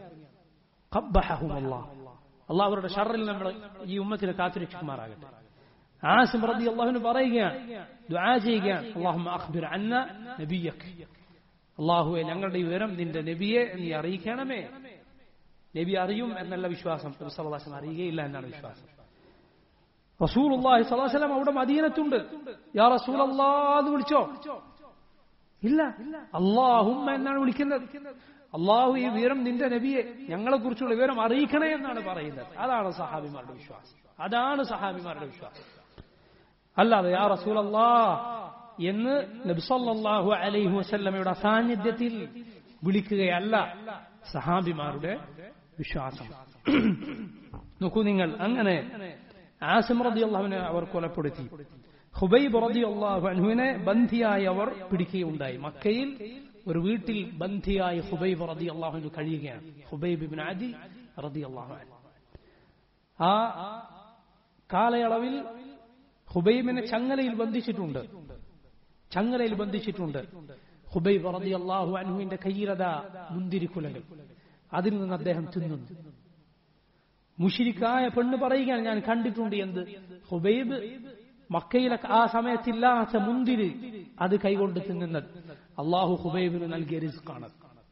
അള്ളാഹ് അവരുടെ ഷറിൽ നമ്മൾ ഈ ഉമ്മത്തിനെ കാത്തുരക്ഷിക്കുമാറാകട്ടെ ആസിം റബി അള്ളാഹുവിന് പറയുകയാണ് ദുആ ചെയ്യുകയാണ് അള്ളാഹുമ്മ അഖ്ബിർ അന്ന നബിയക് അള്ളാഹുവെ ഞങ്ങളുടെ വിവരം നിന്റെ നബിയെ നീ അറിയിക്കണമേ നബി അറിയും എന്നല്ല വിശ്വാസം സല്ലാസം അറിയുകയില്ല എന്നാണ് വിശ്വാസം റസൂൽ അള്ളാഹി സ്വലാസ്ലം അവിടെ മദീനത്തുണ്ട് യാ റസൂൽ അള്ളാന്ന് വിളിച്ചോ ഇല്ല അള്ളാഹുമ്മ എന്നാണ് വിളിക്കുന്നത് അള്ളാഹു ഈ വിവരം നിന്റെ നബിയെ ഞങ്ങളെ കുറിച്ചുള്ള വിവരം അറിയിക്കണേ എന്നാണ് പറയുന്നത് അതാണ് സഹാബിമാരുടെ വിശ്വാസം അതാണ് സഹാബിമാരുടെ വിശ്വാസം അല്ലാതെ യാ റസൂൽ എന്ന് നബ്സല്ലാഹു അലൈഹി വസല്ലമയുടെ അസാന്നിധ്യത്തിൽ വിളിക്കുകയല്ല സഹാബിമാരുടെ വിശ്വാസം നോക്കൂ നിങ്ങൾ അങ്ങനെ ആസിം റതി അള്ളാഹുവിനെ അവർ കൊലപ്പെടുത്തി ഹുബൈബ് റതി അള്ളാഹു അൻഹുവിനെ ബന്ധിയായി അവർ പിടിക്കുകയുണ്ടായി മക്കയിൽ ഒരു വീട്ടിൽ ബന്ധിയായി ഹുബൈബ് റതി അള്ളാഹുവിന് കഴിയുകയാണ് ഹുബൈബ് ബിൻ അദി റതി അള്ളാഹു ആ കാലയളവിൽ ഹുബൈബിനെ ചങ്ങലയിൽ ബന്ധിച്ചിട്ടുണ്ട് ചങ്ങലയിൽ ബന്ധിച്ചിട്ടുണ്ട് ഹുബൈബ് റതി അള്ളാഹു അൻഹുവിന്റെ കയ്യിലത മുന്തിരിക്കുലകൾ അതിൽ നിന്ന് അദ്ദേഹം തിന്നുന്നു മുഷിരിക്കായ പെണ്ണ് പറയുകയാണ് ഞാൻ കണ്ടിട്ടുണ്ട് എന്ത് ഹുബൈബ് മക്കയിലെ ആ സമയത്തില്ലാത്ത മുന്തിരി അത് കൈകൊണ്ട് തിന്നുന്നത് അള്ളാഹു ഹുബൈബിന് നൽകിയ റിസ്ക്കാണ്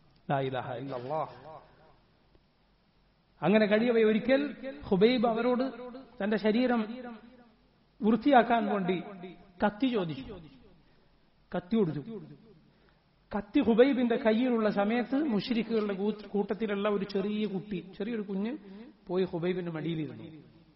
അങ്ങനെ കഴിയവേ ഒരിക്കൽ ഹുബൈബ് അവരോട് തന്റെ ശരീരം വൃത്തിയാക്കാൻ വേണ്ടി കത്തി ചോദിച്ചു കത്തി കൊടുത്തു കത്തി ഹുബൈബിന്റെ കയ്യിലുള്ള സമയത്ത് മുഷിരിക്കുകളുടെ കൂട്ടത്തിലുള്ള ഒരു ചെറിയ കുട്ടി ചെറിയൊരു കുഞ്ഞ് പോയി ഹുബൈബിന്റെ മടിയിലിരുന്നു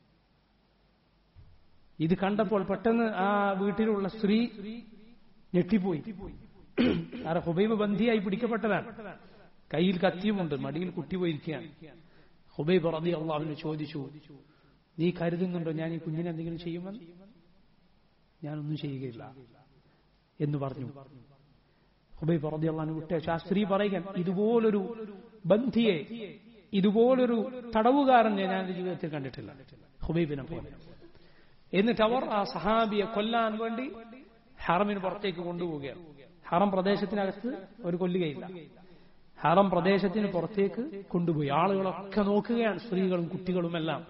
ഇത് കണ്ടപ്പോൾ പെട്ടെന്ന് ആ വീട്ടിലുള്ള സ്ത്രീ ഞെട്ടിപ്പോയി കാരണം ഹുബൈബ് ബന്ധിയായി പിടിക്കപ്പെട്ടതാണ് കയ്യിൽ കത്തിയുമുണ്ട് മടിയിൽ കുട്ടി പോയിരിക്കുകയാണ് ഹുബൈബ് റതി അള്ളാഹുവിനെ ചോദിച്ചു നീ കരുതുന്നുണ്ടോ ഞാൻ ഈ കുഞ്ഞിനെ എന്തെങ്കിലും ചെയ്യുമെന്ന് ഞാനൊന്നും ചെയ്യുകയില്ല എന്ന് പറഞ്ഞു ഹുബൈബ് റതി അള്ളഹാന് വിട്ടേച്ചു ആ സ്ത്രീ പറയുക ഇതുപോലൊരു ബന്ധിയെ ഇതുപോലൊരു തടവുകാരനെ ഞാൻ ജീവിതത്തിൽ കണ്ടിട്ടില്ല ഹുബൈബിനെ പോലെ എന്നിട്ട് അവർ ആ സഹാബിയെ കൊല്ലാൻ വേണ്ടി ഹറമിന് പുറത്തേക്ക് കൊണ്ടുപോവുകയാണ് ഹറം പ്രദേശത്തിനകത്ത് ഒരു കൊല്ലുകയില്ല ഹറം പ്രദേശത്തിന് പുറത്തേക്ക് കൊണ്ടുപോയി ആളുകളൊക്കെ നോക്കുകയാണ് സ്ത്രീകളും കുട്ടികളുമെല്ലാം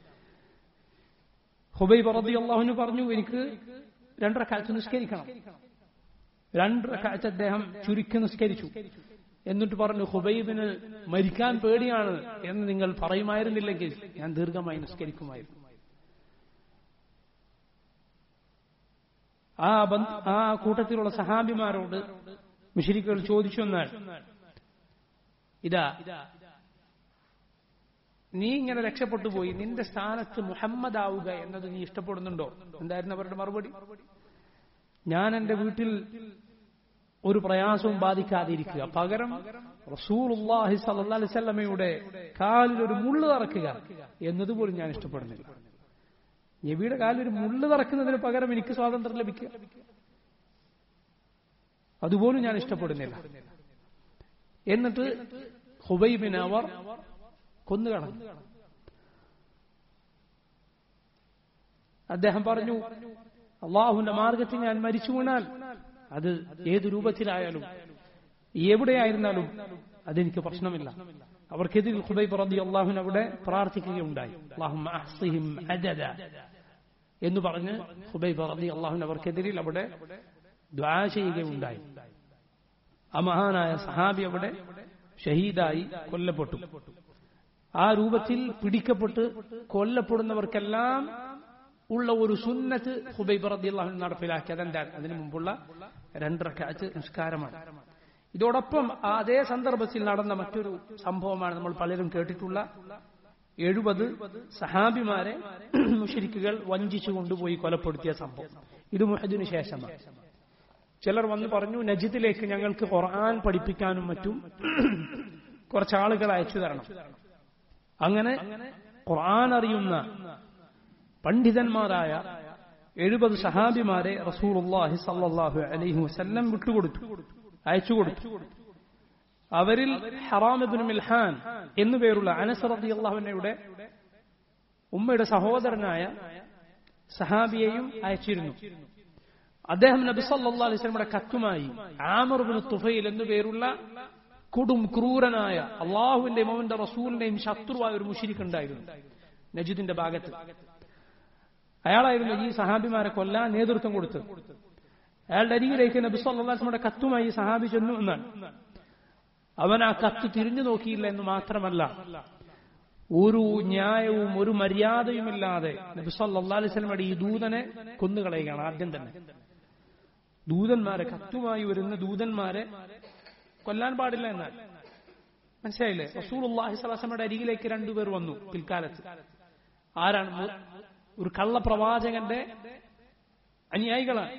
ഹുബൈ പറതി അള്ളാഹുന് പറഞ്ഞു എനിക്ക് രണ്ടര കാലത്ത് നിസ്കരിക്കണം രണ്ടര കാലത്ത് അദ്ദേഹം ചുരുക്കി നിസ്കരിച്ചു എന്നിട്ട് പറഞ്ഞു ഹുബൈബിന് മരിക്കാൻ പേടിയാണ് എന്ന് നിങ്ങൾ പറയുമായിരുന്നില്ലെങ്കിൽ ഞാൻ ദീർഘമായി നിസ്കരിക്കുമായിരുന്നു ആ ആ കൂട്ടത്തിലുള്ള സഹാബിമാരോട് മുഷരിക്കുകൾ ചോദിച്ചു എന്നാൽ ഇതാ നീ ഇങ്ങനെ രക്ഷപ്പെട്ടു പോയി നിന്റെ സ്ഥാനത്ത് മുഹമ്മദ് ആവുക എന്നത് നീ ഇഷ്ടപ്പെടുന്നുണ്ടോ എന്തായിരുന്നു അവരുടെ മറുപടി ഞാൻ എന്റെ വീട്ടിൽ ഒരു പ്രയാസവും ബാധിക്കാതിരിക്കുക പകരം റസൂർഹി സല്ലാസ്വല്ലമയുടെ കാലിൽ ഒരു മുള്ളു തറക്കുക എന്നതുപോലും ഞാൻ ഇഷ്ടപ്പെടുന്നില്ല നബിയുടെ കാലിൽ ഒരു മുള്ളു തറക്കുന്നതിന് പകരം എനിക്ക് സ്വാതന്ത്ര്യം ലഭിക്കുക അതുപോലും ഞാൻ ഇഷ്ടപ്പെടുന്നില്ല എന്നിട്ട് ഹുബൈബിനെ അവർ കൊന്നുകളഞ്ഞു അദ്ദേഹം പറഞ്ഞു അള്ളാഹുവിന്റെ മാർഗത്തിൽ ഞാൻ മരിച്ചു വീണാൽ അത് ഏത് രൂപത്തിലായാലും എവിടെയായിരുന്നാലും അതെനിക്ക് പ്രശ്നമില്ല അവർക്കെതിരിൽ ഹുബൈബ് റബി അള്ളാഹുൻ അവിടെ പ്രാർത്ഥിക്കുകയുണ്ടായി എന്ന് പറഞ്ഞ് ഹുബൈബ് റബി അള്ളാഹുൻ അവർക്കെതിരിൽ അവിടെ ദ്വാ ചെയ്യുകയുണ്ടായി ആ മഹാനായ സഹാബി അവിടെ ഷഹീദായി കൊല്ലപ്പെട്ടു ആ രൂപത്തിൽ പിടിക്കപ്പെട്ട് കൊല്ലപ്പെടുന്നവർക്കെല്ലാം ഉള്ള ഒരു സുന്നത്ത് ഹുബൈബ് റബി അള്ളാഹു നടപ്പിലാക്കി അതെന്താണ് അതിനു മുമ്പുള്ള രണ്ടരക്കാറ്റ് നിസ്കാരമാണ് ഇതോടൊപ്പം അതേ സന്ദർഭത്തിൽ നടന്ന മറ്റൊരു സംഭവമാണ് നമ്മൾ പലരും കേട്ടിട്ടുള്ള എഴുപത് സഹാബിമാരെ മുഷരിക്കുകൾ വഞ്ചിച്ചു കൊണ്ടുപോയി കൊലപ്പെടുത്തിയ സംഭവം ഇത് മുഹദിനു ശേഷമാണ് ചിലർ വന്ന് പറഞ്ഞു നജിദിലേക്ക് ഞങ്ങൾക്ക് ഖുർആൻ പഠിപ്പിക്കാനും മറ്റും കുറച്ച് ആളുകൾ അയച്ചു തരണം അങ്ങനെ ഖുർആൻ അറിയുന്ന പണ്ഡിതന്മാരായ എഴുപത് സഹാബിമാരെ റസൂലുള്ളാഹി സല്ലല്ലാഹു അലൈഹി വസല്ലം വിട്ടുകൊടുത്തു അയച്ചു കൊടുത്തു അവരിൽ ഹറാമിബിൻ മിൽഹാൻ എന്നു പേരുള്ള അനസ് റളിയല്ലാഹുവിനയുടെ ഉമ്മയുടെ സഹോദരനായ സഹാബിയെയും അയച്ചിരുന്നു അദ്ദേഹം നബി സല്ലല്ലാഹു അലൈഹി വസല്ലമയുടെ കത്തുമായി ആമർ ബിൻ തുഫൈൽ എന്നു പേരുള്ള കൊടും ക്രൂരനായ അള്ളാഹുവിന്റെയും അവന്റെ റസൂലിന്റെയും ശത്രുവായ ഒരു മുഷിരിക്ക് ഉണ്ടായിരുന്നു നജിദിന്റെ ഭാഗത്ത് അയാളായിരുന്നു ഈ സഹാബിമാരെ കൊല്ലാൻ നേതൃത്വം കൊടുത്തത് അയാളുടെ അരികിലേക്ക് നബി സല്ലാസ്മയുടെ കത്തുമായി ഈ സഹാബി ചെന്നു എന്നാണ് അവൻ ആ കത്ത് തിരിഞ്ഞു നോക്കിയില്ല എന്ന് മാത്രമല്ല ഒരു ന്യായവും ഒരു മര്യാദയുമില്ലാതെ നബി സല്ലാ അലൈഹി സ്വലമയുടെ ഈ ദൂതനെ കൊന്നുകളയുകയാണ് ആദ്യം തന്നെ ദൂതന്മാരെ കത്തുമായി വരുന്ന ദൂതന്മാരെ കൊല്ലാൻ പാടില്ല എന്നാൽ മനസ്സിലായില്ലേ റസൂലുള്ളാഹി സ്വലാസമയുടെ അരികിലേക്ക് രണ്ടുപേർ വന്നു പിൽക്കാലത്ത് ആരാണ് മു- ഒരു കള്ളപ്രവാചകന്റെ അനുയായികളാണ്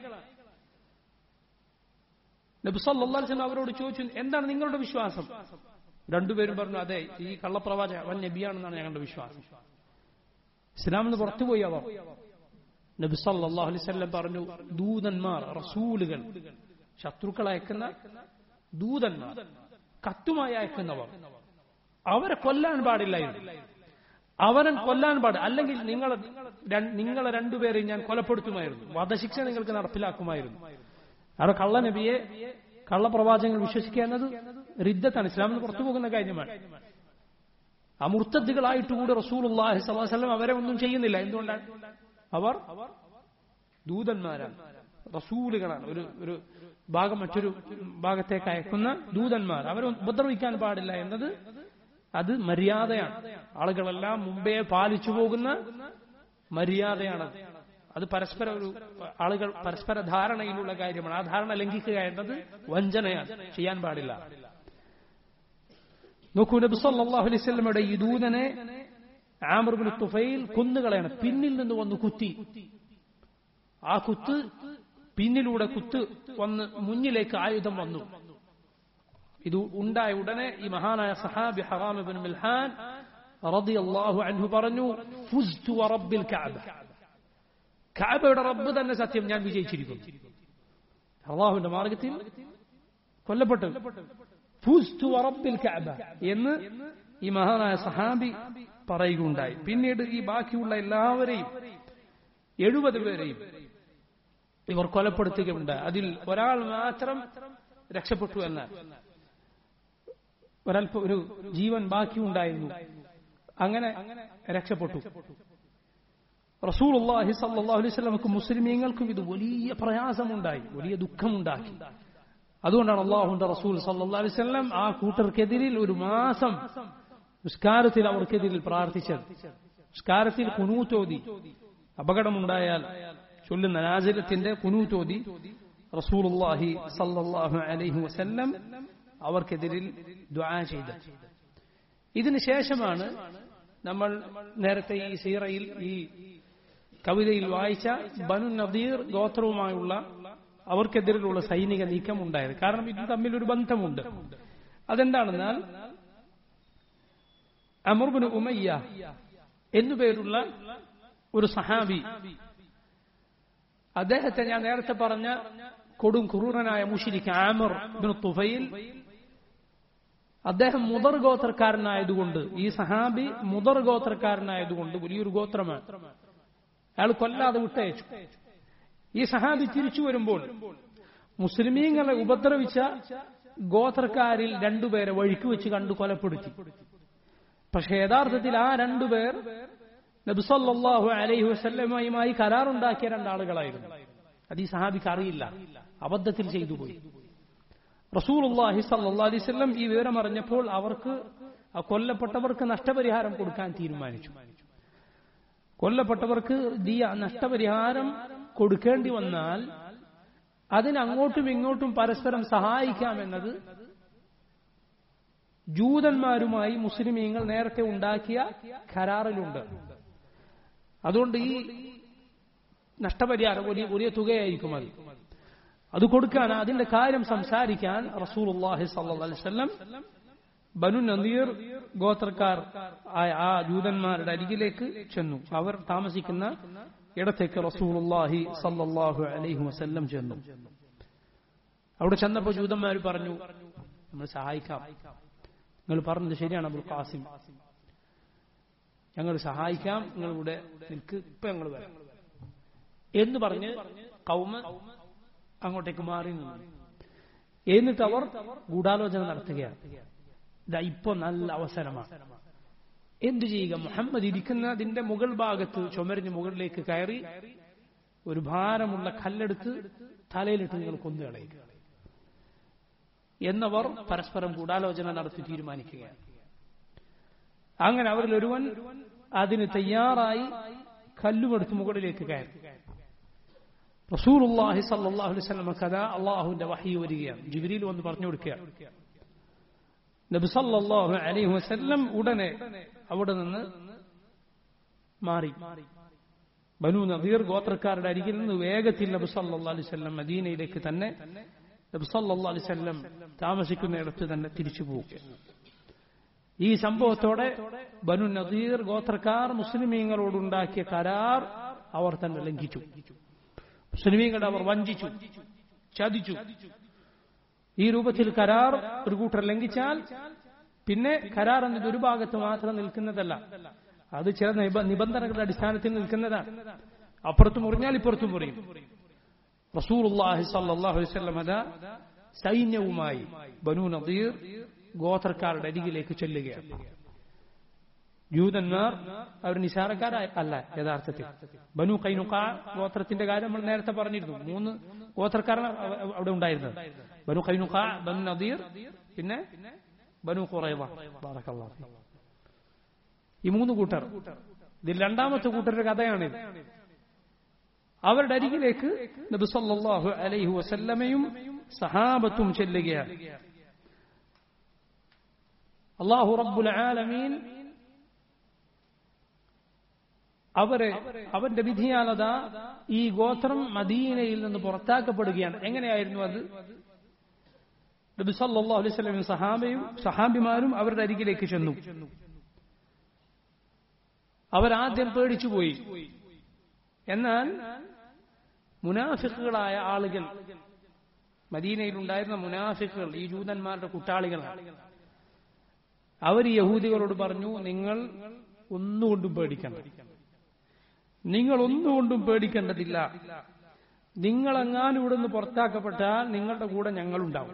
നബി സല്ലല്ലാഹു അലൈഹി വസല്ലം അവരോട് ചോദിച്ചു എന്താണ് നിങ്ങളുടെ വിശ്വാസം രണ്ടുപേരും പറഞ്ഞു അതെ ഈ കള്ളപ്രവാചകൻ അവൻ നബിയാണെന്നാണ് ഞങ്ങളുടെ വിശ്വാസം ഇസ്ലാമിൽ നിന്ന് പുറത്തുപോയി അവർ നബി സല്ലല്ലാഹു അലൈഹി വസല്ലം പറഞ്ഞു ദൂതന്മാർ റസൂലുകൾ ശത്രുക്കൾ അയക്കുന്ന ദൂതന്മാർ കത്തുമായി അയക്കുന്നവർ അവരെ കൊല്ലാൻ പാടില്ലായിരുന്നു അവരെ കൊല്ലാൻ പാടില്ല അല്ലെങ്കിൽ നിങ്ങളെ ര- നിങ്ങളെ രണ്ടുപേരെയും ഞാൻ കൊലപ്പെടുത്തുമായിരുന്നു വധശിക്ഷ നിങ്ങൾക്ക് നടപ്പിലാക്കുമായിരുന്നു അവിടെ കള്ള നബിയെ കള്ളപ്രവാചകങ്ങൾ വിശ്വസിക്കുക എന്നത് റിദ്ദത്താണ് ഇസ്ലാമിൽ നിന്ന് പുറത്തു പോകുന്ന കാര്യമാണ് അമൂർത്തദ്ദികളായിട്ട് കൂടി റസൂൽ അള്ളാഹി സ്വലം അവരെ ഒന്നും ചെയ്യുന്നില്ല എന്തുകൊണ്ടാണ് അവർ ദൂതന്മാരാണ് റസൂലുകളാണ് ഒരു ഒരു ഭാഗം മറ്റൊരു ഭാഗത്തേക്ക് അയക്കുന്ന ദൂതന്മാർ അവരെ ഉപദ്രവിക്കാൻ പാടില്ല എന്നത് അത് മര്യാദയാണ് ആളുകളെല്ലാം മുമ്പേ പാലിച്ചു പോകുന്ന മര്യാദയാണ് അത് പരസ്പര ഒരു ആളുകൾ പരസ്പര ധാരണയിലുള്ള കാര്യമാണ് ആ ധാരണ ലംഘിക്കുക എന്നത് വഞ്ചനയാണ് ചെയ്യാൻ പാടില്ല നോക്കൂ നബി സല്ലല്ലാഹു അലൈഹി വസല്ലമയുടെ ഈ ദൂതനെ ആമർ ഇബ്നു തുഫൈൽ കൊന്നുകളയാണ് പിന്നിൽ നിന്ന് വന്ന് കുത്തി ആ കുത്ത് പിന്നിലൂടെ കുത്ത് വന്ന് മുന്നിലേക്ക് ആയുധം വന്നു ഇത് ഉണ്ടായ ഉടനെ ഈ മഹാനായ സഹാബി ഹറാം ഇബ്നു മിൽഹാൻ റളിയല്ലാഹു അൻഹു പറഞ്ഞു ഫുസ്തു വറബ്ബിൽ കഅബ കഅബയുടെ റബ്ബ് തന്നെ സത്യം ഞാൻ വിജയിച്ചിരിക്കുന്നു അള്ളാഹുവിന്റെ മാർഗത്തിൽ കൊല്ലപ്പെട്ടു ഫുസ്തു വറബ്ബിൽ കഅബ എന്ന് ഈ മഹാനായ സഹാബി പറയുകയുണ്ടായി പിന്നീട് ഈ ബാക്കിയുള്ള എല്ലാവരെയും എഴുപത് പേരെയും ഇവർ കൊലപ്പെടുത്തുകയുണ്ട് അതിൽ ഒരാൾ മാത്രം രക്ഷപ്പെട്ടു എന്നാൽ ഒരൽപ്പ ഒരു ജീവൻ ബാക്കിയുണ്ടായിരുന്നു അങ്ങനെ രക്ഷപ്പെട്ടു റസൂലുള്ളാഹി സല്ലല്ലാഹു അലൈഹി വസല്ലമക്ക് മുസ്ലിമീങ്ങൾക്കും ഇത് വലിയ പ്രയാസമുണ്ടായി വലിയ ദുഃഖമുണ്ടാക്കി അതുകൊണ്ടാണ് അള്ളാഹുന്റെ റസൂൽ സല്ലല്ലാഹു അലൈഹി വസല്ലം ആ കൂട്ടർക്കെതിരിൽ ഒരു മാസം നിസ്കാരത്തിൽ അവർക്കെതിരിൽ പ്രാർത്ഥിച്ചത് നിസ്കാരത്തിൽ കുനൂത്തോതി അപകടമുണ്ടായാൽ ചൊല്ലുന്ന നാസിലത്തിന്റെ കുനൂത്തോതി റസൂലുള്ളാഹി സല്ലല്ലാഹു അലൈഹി വസല്ലം അവർക്കെതിരിൽ ദുആ ചെയ്തത് ഇതിന് ശേഷമാണ് നമ്മൾ നേരത്തെ ഈ സീറയിൽ ഈ കവിതയിൽ വായിച്ച ബനു നദീർ ഗോത്രവുമായുള്ള അവർക്കെതിരിലുള്ള സൈനിക നീക്കം ഉണ്ടായത് കാരണം ഇത് തമ്മിൽ ഒരു ബന്ധമുണ്ട് അതെന്താണെന്നാൽ അമർബിന് ഉമയ്യ എന്നുപേരുള്ള ഒരു സഹാബി അദ്ദേഹത്തെ ഞാൻ നേരത്തെ പറഞ്ഞ കൊടും ക്രൂരനായ മുഷിരിക്ക് ആമർ ബിൻ തുഫയിൽ അദ്ദേഹം മുതർ ഗോത്രക്കാരനായതുകൊണ്ട് ഈ സഹാബി മുതർ ഗോത്രക്കാരനായതുകൊണ്ട് വലിയൊരു ഗോത്രമാണ് അയാൾ കൊല്ലാതെ വിട്ടയച്ചു ഈ സഹാബി തിരിച്ചു വരുമ്പോൾ മുസ്ലിമീങ്ങളെ ഉപദ്രവിച്ച ഗോത്രക്കാരിൽ രണ്ടുപേരെ വഴിക്ക് വെച്ച് കണ്ടു കൊലപ്പെടുത്തി പക്ഷെ യഥാർത്ഥത്തിൽ ആ രണ്ടുപേർ നബിസല്ലാഹു അലൈഹി വസ്ല്ലമയുമായി കരാറുണ്ടാക്കിയ രണ്ടാളുകളായിരുന്നു അത് ഈ സഹാബിക്ക് അറിയില്ല അബദ്ധത്തിൽ ചെയ്തു പോയി റസൂലുള്ളാഹി സല്ലല്ലാഹു അലൈഹി വസല്ലം ഈ വിവരം അറിഞ്ഞപ്പോൾ അവർക്ക് ആ കൊല്ലപ്പെട്ടവർക്ക് നഷ്ടപരിഹാരം കൊടുക്കാൻ തീരുമാനിച്ചു കൊല്ലപ്പെട്ടവർക്ക് ദിയ നഷ്ടപരിഹാരം കൊടുക്കേണ്ടി വന്നാൽ അതിന് അങ്ങോട്ടും ഇങ്ങോട്ടും പരസ്പരം സഹായിക്കാമെന്നത് ജൂതന്മാരുമായി മുസ്ലിമീങ്ങൾ നേരത്തെ ഉണ്ടാക്കിയ കരാറിലുണ്ട് അതുകൊണ്ട് ഈ നഷ്ടപരിഹാരം വലിയ വലിയ തുകയായിരിക്കും അത് അത് കൊടുക്കാൻ അതിന്റെ കാര്യം സംസാരിക്കാൻ റസൂലുള്ളാഹി സല്ലല്ലാഹു അലൈഹി വസല്ലം ബനു നദീർ ഗോത്രക്കാർ ആയ ആ ജൂതന്മാരുടെ അരികിലേക്ക് ചെന്നു അവർ താമസിക്കുന്ന ഇടത്തേക്ക് റസൂലുള്ളാഹി സല്ലല്ലാഹു അലൈഹി വസല്ലം ചെന്നു അവിടെ ചെന്നപ്പോൾ ജൂതന്മാർ പറഞ്ഞു നമ്മൾ സഹായിക്കാം നിങ്ങൾ പറഞ്ഞത് ശരിയാണ് അബുൽ ഖാസിം ഞങ്ങൾ സഹായിക്കാം നിങ്ങളിവിടെ നിൽക്ക് ഇപ്പൊ ഞങ്ങൾ വരാം എന്ന് പറഞ്ഞ് കൗമ അങ്ങോട്ടേക്ക് മാറി നിന്നു എന്നിട്ട് അവർ ഗൂഢാലോചന നടത്തുകയാണ് ഇതാ ഇപ്പൊ നല്ല അവസരമാണ് എന്തു ചെയ്യുക മുഹമ്മദ് ഇരിക്കുന്നതിന്റെ മുകൾ ഭാഗത്ത് ചുമരിഞ്ഞ് മുകളിലേക്ക് കയറി ഒരു ഭാരമുള്ള കല്ലെടുത്ത് തലയിലിട്ട് നിങ്ങൾ കൊന്നുകളയുക എന്നവർ പരസ്പരം ഗൂഢാലോചന നടത്തി തീരുമാനിക്കുകയാണ് അങ്ങനെ അവരിൽ ഒരുവൻ അതിന് തയ്യാറായി കല്ലുമെടുത്ത് മുകളിലേക്ക് കയറി റസൂലുള്ളാഹി സല്ലല്ലാഹു അലൈഹി വസല്ലം കഥ അള്ളാഹുവിന്റെ വഹി വരികയാണ് ജിബ്രീൽ വന്ന് പറഞ്ഞു കൊടുക്കുകയാണ് നബിസല്ലാഹു അലൈഹി വസല്ലം ഉടനെ അവിടെ നിന്ന് മാറി ബനു നദീർ ഗോത്രക്കാരുടെ അരികിൽ നിന്ന് വേഗത്തിൽ നബി സല്ലാ അലൈവല്ലം മദീനയിലേക്ക് തന്നെ നബി സല്ലാ അലൈവല്ലം താമസിക്കുന്നിടത്ത് തന്നെ തിരിച്ചു പോകുക ഈ സംഭവത്തോടെ ബനു നദീർ ഗോത്രക്കാർ മുസ്ലിമീങ്ങളോടുണ്ടാക്കിയ കരാർ അവർ തന്നെ ലംഘിച്ചു മുസ്ലിമീങ്ങളെ അവർ വഞ്ചിച്ചു ചതിച്ചു ഈ രൂപത്തിൽ കരാർ ഒരു കൂട്ടർ ലംഘിച്ചാൽ പിന്നെ കരാർ എന്നത് ഒരു ഭാഗത്ത് മാത്രം നിൽക്കുന്നതല്ല അത് ചില നിബന്ധനകളുടെ അടിസ്ഥാനത്തിൽ നിൽക്കുന്നതാണ് അപ്പുറത്ത് മുറിഞ്ഞാൽ ഇപ്പുറത്ത് മുറിയും റസൂർഹി സല്ലാഹു വസ്ലം അത സൈന്യവുമായി ബനു നദീർ ഗോത്രക്കാരുടെ അരികിലേക്ക് ചെല്ലുകയാണ് ജൂതന്മാർ അവർ നിസാരക്കാരായ അല്ല യഥാർത്ഥത്തിൽ ബനു കൈനുക്ക ഗോത്രത്തിന്റെ കാര്യം നമ്മൾ നേരത്തെ പറഞ്ഞിരുന്നു മൂന്ന് ഗോത്രക്കാരാണ് അവിടെ ഉണ്ടായിരുന്നത് ബനു കൈനുക്ക ബനു നദീർ പിന്നെ ബനു കുറൈവ ഈ മൂന്ന് കൂട്ടർ ഇതിൽ രണ്ടാമത്തെ കൂട്ടരുടെ കഥയാണിത് അവരുടെ അരികിലേക്ക് നബിസല്ലാഹു അലൈഹി വസല്ലമയും സഹാബത്തും ചെല്ലുകയാണ് അള്ളാഹു റബ്ബുൽ ആലമീൻ അവരെ അവന്റെ വിധിയാലത ഈ ഗോത്രം മദീനയിൽ നിന്ന് പുറത്താക്കപ്പെടുകയാണ് എങ്ങനെയായിരുന്നു അത് നബി സല്ലല്ലാഹു അലൈഹി വസല്ലം സഹാബയും സഹാബിമാരും അവരുടെ അരികിലേക്ക് ചെന്നു അവരാദ്യം പേടിച്ചുപോയി എന്നാൽ മുനാഫിക്കുകളായ ആളുകൾ മദീനയിൽ ഉണ്ടായിരുന്ന മുനാഫിക്കുകൾ ഈ ജൂതന്മാരുടെ കുട്ടാളികളാണ് അവർ യഹൂദികളോട് പറഞ്ഞു നിങ്ങൾ ഒന്നുകൊണ്ടും പേടിക്കണ്ട നിങ്ങൾ ഒന്നുകൊണ്ടും പേടിക്കേണ്ടതില്ല നിങ്ങളെങ്ങാനും ഇവിടുന്ന് പുറത്താക്കപ്പെട്ടാൽ നിങ്ങളുടെ കൂടെ ഞങ്ങളുണ്ടാവും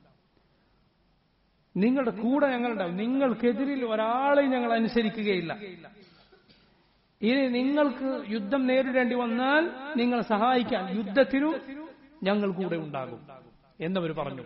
നിങ്ങളുടെ കൂടെ ഞങ്ങളുണ്ടാവും നിങ്ങൾക്കെതിരിൽ ഒരാളെയും ഞങ്ങൾ അനുസരിക്കുകയില്ല ഇനി നിങ്ങൾക്ക് യുദ്ധം നേരിടേണ്ടി വന്നാൽ നിങ്ങൾ സഹായിക്കാൻ യുദ്ധത്തിനും ഞങ്ങൾ കൂടെ ഉണ്ടാകും എന്നവർ പറഞ്ഞു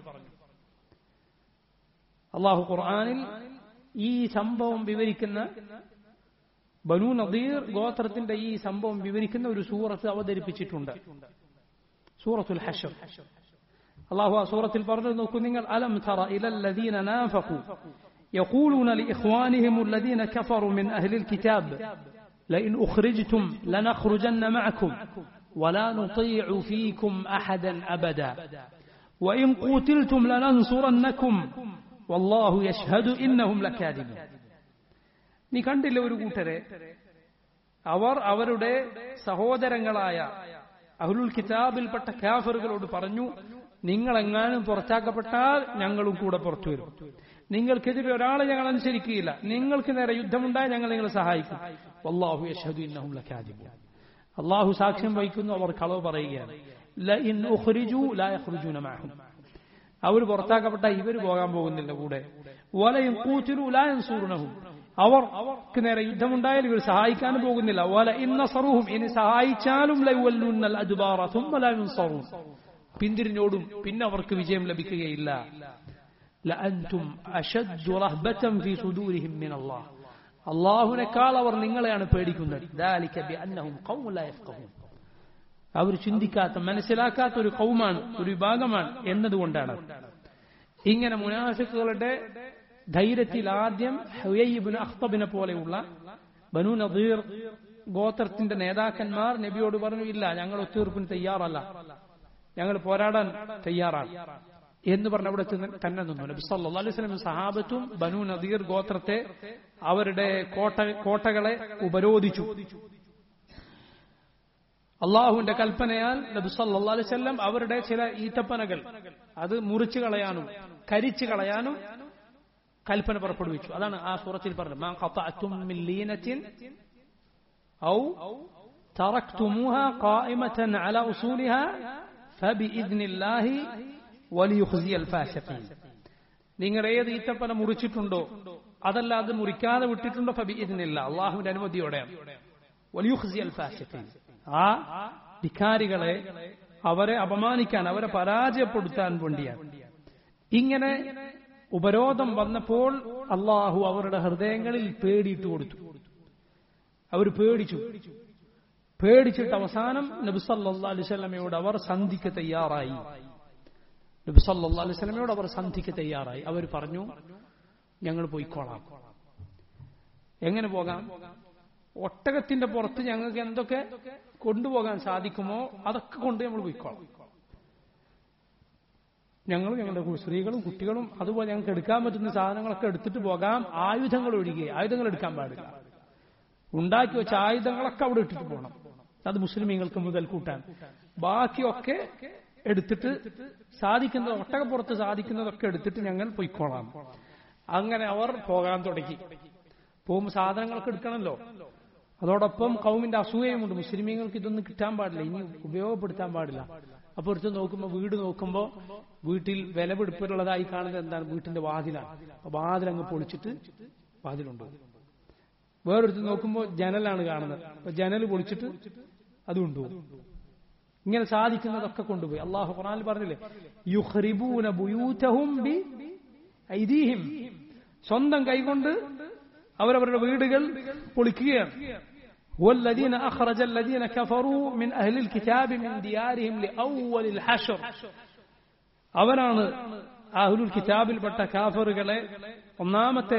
അള്ളാഹു ഖുർആാനിൽ ഈ സംഭവം വിവരിക്കുന്ന ബനു നദീർ ഗോത്രത്തിന്റെ ഈ സംഭവം വിവരിക്കുന്ന ഒരു സൂറത്ത് അവതരിപ്പിച്ചിട്ടുണ്ട് സൂറത്തുൽ ഹഷർ അള്ളാഹു ആ സൂറത്തിൽ പറഞ്ഞു നോക്കൂ നിങ്ങൾ അലം തറ ഇലല്ലദീന നാഫഖു يقولون لإخوانهم الذين كفروا من أهل الكتاب لئن أخرجتم لنخرجن معكم ولا نطيع فيكم أحدا أبدا وإن قتلتم لننصرنكم والله يشهد إنهم لكاذبون നീ കണ്ടില്ല ഒരു കൂട്ടരെ അവർ അവരുടെ സഹോദരങ്ങളായ അഹുലുൽ കിതാബിൽപ്പെട്ട കാഫറുകളോട് പറഞ്ഞു നിങ്ങൾ എങ്ങാനും പുറത്താക്കപ്പെട്ടാൽ ഞങ്ങളും കൂടെ പുറത്തു വരും നിങ്ങൾക്കെതിരെ ഒരാളെ ഞങ്ങൾ അനുസരിക്കുകയില്ല നിങ്ങൾക്ക് നേരെ യുദ്ധമുണ്ടായി ഞങ്ങൾ നിങ്ങളെ സഹായിക്കും അള്ളാഹു യഷദു ഇന്നഹും ലക്കാദിബു അള്ളാഹു സാക്ഷ്യം വഹിക്കുന്നു അവർ കളവ് പറയുകയാണ് ലഇൻ ഉഖ്രിജു ലാ യഖ്റുജൂന മഅഹും അവർ പുറത്താക്കപ്പെട്ട ഇവർ പോകാൻ പോകുന്നില്ല കൂടെ വലയും കൂത്തിലു ലാ യൻസൂറുനഹും അവർ അവർക്ക് നേരെ യുദ്ധമുണ്ടായാൽ ഇവർ സഹായിക്കാനും പോകുന്നില്ല വല ഇന്ന സറുഹും ഇനി സഹായിച്ചാലും ലൈവല്ലുന്നൽ അദ്ബാറ ثم لا ينصرون പിന്തിരിഞ്ഞോടും പിന്നെ അവർക്ക് വിജയം ലഭിക്കുകയില്ല ലഅൻതും അശദ്ദു റഹ്ബതൻ ഫീ സുദൂരിഹിം മിൻ അല്ലാഹ് അല്ലാഹുവിനേക്കാൾ അവർ നിങ്ങളെയാണ് പേടിക്കുന്നത് ദാലിക ബിഅന്നഹും ഖൗമുൻ ലാ യഫ്ഖഹൂൻ അവർ ചിന്തിക്കാത്ത മനസ്സിലാക്കാത്ത ഒരു കൗമാണ് ഒരു വിഭാഗമാണ് എന്നതുകൊണ്ടാണ് ഇങ്ങനെ മുനാഫിക്കുകളുടെ ധൈര്യത്തിൽ ആദ്യം ഹുയൈബിന് അഖ്തബിനെ പോലെയുള്ള ബനു നദീർ ഗോത്രത്തിന്റെ നേതാക്കന്മാർ നബിയോട് പറഞ്ഞു ഇല്ല ഞങ്ങൾ ഒത്തുതീർപ്പിന് തയ്യാറല്ല ഞങ്ങൾ പോരാടാൻ തയ്യാറാണ് എന്ന് പറഞ്ഞ അവിടെ തന്നെ നിന്നു നബി സല്ലല്ലാഹു അലൈഹി വസല്ലം സഹാബത്തും ബനു നദീർ ഗോത്രത്തെ അവരുടെ കോട്ട കോട്ടകളെ ഉപരോധിച്ചു അള്ളാഹുവിന്റെ കൽപ്പനയാൽ നബി സല്ലല്ലാഹു അലൈഹി വസല്ലം അവരുടെ ചില ഈത്തപ്പനകൾ അത് മുറിച്ചു കളയാനും കരിച്ചു കളയാനും കൽപ്പന പുറപ്പെടുവിച്ചു അതാണ് ആ സൂറത്തിൽ പറഞ്ഞത് മാ ഖതഅതും മിൻ ലീനത്തിൻ ഔ തറക്തുമുഹാ ഖായിമതൻ അലാ ഉസൂലിഹാ ഫബിഇദ്നില്ലാഹി വലിയുഖ്സിയൽ ഫാസിഖീൻ നിങ്ങൾ ഏത് ഈത്തപ്പന മുറിച്ചിട്ടുണ്ടോ അതല്ല അത് മുറിക്കാതെ വിട്ടിട്ടുണ്ടോ ഫബിഇദ്നില്ല അള്ളാഹുവിന്റെ അനുമതിയോടെയാണ് വലിയുഖ്സിയൽ ഫാസിഖീൻ ആ ധിക്കാരികളെ അവരെ അപമാനിക്കാൻ അവരെ പരാജയപ്പെടുത്താൻ വേണ്ടിയാണ് ഇങ്ങനെ ഉപരോധം വന്നപ്പോൾ അള്ളാഹു അവരുടെ ഹൃദയങ്ങളിൽ പേടിയിട്ട് കൊടുത്തു അവർ പേടിച്ചു പേടിച്ചിട്ട് അവസാനം നബിസല്ലാ അലിസ്ലമയോട് അവർ സന്ധിക്ക് തയ്യാറായി നബിസല്ലാ അലിസ്ലമയോട് അവർ സന്ധിക്ക് തയ്യാറായി അവർ പറഞ്ഞു ഞങ്ങൾ പോയിക്കോളാം എങ്ങനെ പോകാം ഒട്ടകത്തിന്റെ പുറത്ത് ഞങ്ങൾക്ക് എന്തൊക്കെ കൊണ്ടുപോകാൻ സാധിക്കുമോ അതൊക്കെ കൊണ്ട് നമ്മൾ പോയിക്കോളാം ഞങ്ങൾ ഞങ്ങളുടെ സ്ത്രീകളും കുട്ടികളും അതുപോലെ ഞങ്ങൾക്ക് എടുക്കാൻ പറ്റുന്ന സാധനങ്ങളൊക്കെ എടുത്തിട്ട് പോകാം ആയുധങ്ങൾ ഒഴികെ ആയുധങ്ങൾ എടുക്കാൻ പാടില്ല ഉണ്ടാക്കി വെച്ച ആയുധങ്ങളൊക്കെ അവിടെ ഇട്ടിട്ട് പോകണം അത് മുസ്ലിമീങ്ങൾക്ക് മുതൽ കൂട്ടാൻ ബാക്കിയൊക്കെ എടുത്തിട്ട് സാധിക്കുന്നത് ഒട്ടകപ്പുറത്ത് സാധിക്കുന്നതൊക്കെ എടുത്തിട്ട് ഞങ്ങൾ പൊയ്ക്കോളാം അങ്ങനെ അവർ പോകാൻ തുടങ്ങി പോകുമ്പോൾ സാധനങ്ങളൊക്കെ എടുക്കണമല്ലോ അതോടൊപ്പം കൗമിന്റെ അസൂയയുമുണ്ട് മുസ്ലിമീങ്ങൾക്ക് ഇതൊന്നും കിട്ടാൻ പാടില്ല ഇനി ഉപയോഗപ്പെടുത്താൻ പാടില്ല അപ്പൊ ഒരുത്ത് നോക്കുമ്പോൾ വീട് നോക്കുമ്പോൾ വീട്ടിൽ വിലപിടിപ്പിലുള്ളതായി കാണുന്നത് എന്താണ് വീട്ടിന്റെ വാതിലാണ് അപ്പൊ വാതിൽ അങ്ങ് പൊളിച്ചിട്ട് വാതിലുണ്ട് വേറൊരുത്ത് നോക്കുമ്പോൾ ജനലാണ് കാണുന്നത് അപ്പൊ ജനൽ പൊളിച്ചിട്ട് അതുണ്ട് ഇങ്ങനെ സാധിക്കുന്നതൊക്കെ കൊണ്ടുപോയി അള്ളാഹു ഖുറാനിൽ പറഞ്ഞില്ലേ യുഹ്രിബൂന ബുയൂതഹും ബി ഐദീഹിം സ്വന്തം കൈകൊണ്ട് അവരവരുടെ വീടുകൾ പൊളിക്കുകയാണ് والذين أخرج الذين كفروا من أهل الكتاب من ديارهم لأول الحشر അവരാണ് അഹ്ലുൽ കിതാബിൽപ്പെട്ട കാഫറുകളെ ഒന്നാമത്തെ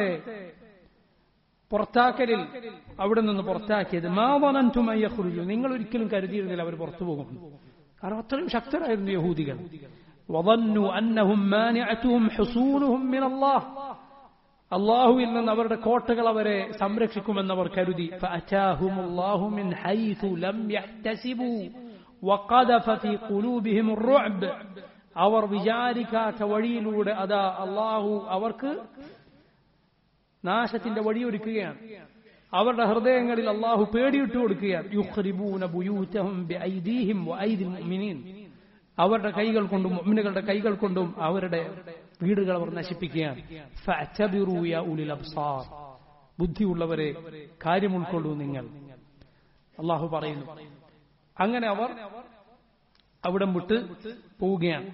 പുറത്താക്കലിൽ അവിടെ നിന്ന് പുറത്താക്കിയത് മാവനന്തുമയ്യഹുരു നിങ്ങൾ ഒരിക്കലും കരുതിയിരുന്നില്ല അവർ പുറത്തു പോകും കാരണം അത്രയും ശക്തരായിരുന്നു യഹൂദികൾ وظنوا أنهم مانعتهم حصونهم من الله അള്ളാഹുവിൽ നിന്ന് അവരുടെ കോട്ടകൾ അവരെ സംരക്ഷിക്കുമെന്നവർ കരുതി فأتاهم الله من حيث لم يحتسبوا وقذف في قلوبهم الرعب അവർ വിചാരിക്കാത്ത വഴിയിലൂടെ അതാ അള്ളാഹു അവർക്ക് നാശത്തിന്റെ വഴിയൊരുക്കുകയാണ് അവരുടെ ഹൃദയങ്ങളിൽ അള്ളാഹു പേടിയിട്ട് കൊടുക്കുകയാണ് യുഖ്രിബൂന ബുയൂതഹും ബിഐദീഹിം വഐദിൽ മുഅ്മിനീൻ അവരുടെ കൈകൾ കൊണ്ടും മുഅ്മിനുകളുടെ കൈകൾ കൊണ്ടും അവരുടെ വീടുകൾ അവർ നശിപ്പിക്കുകയാണ് ഫഅ്തബിറൂ യാ ഉലിൽ അബ്സാർ ബുദ്ധിയുള്ളവരെ കാര്യം ഉൾക്കൊള്ളൂ നിങ്ങൾ അള്ളാഹു പറയുന്നു അങ്ങനെ അവർ അവിടം വിട്ട് പോവുകയാണ്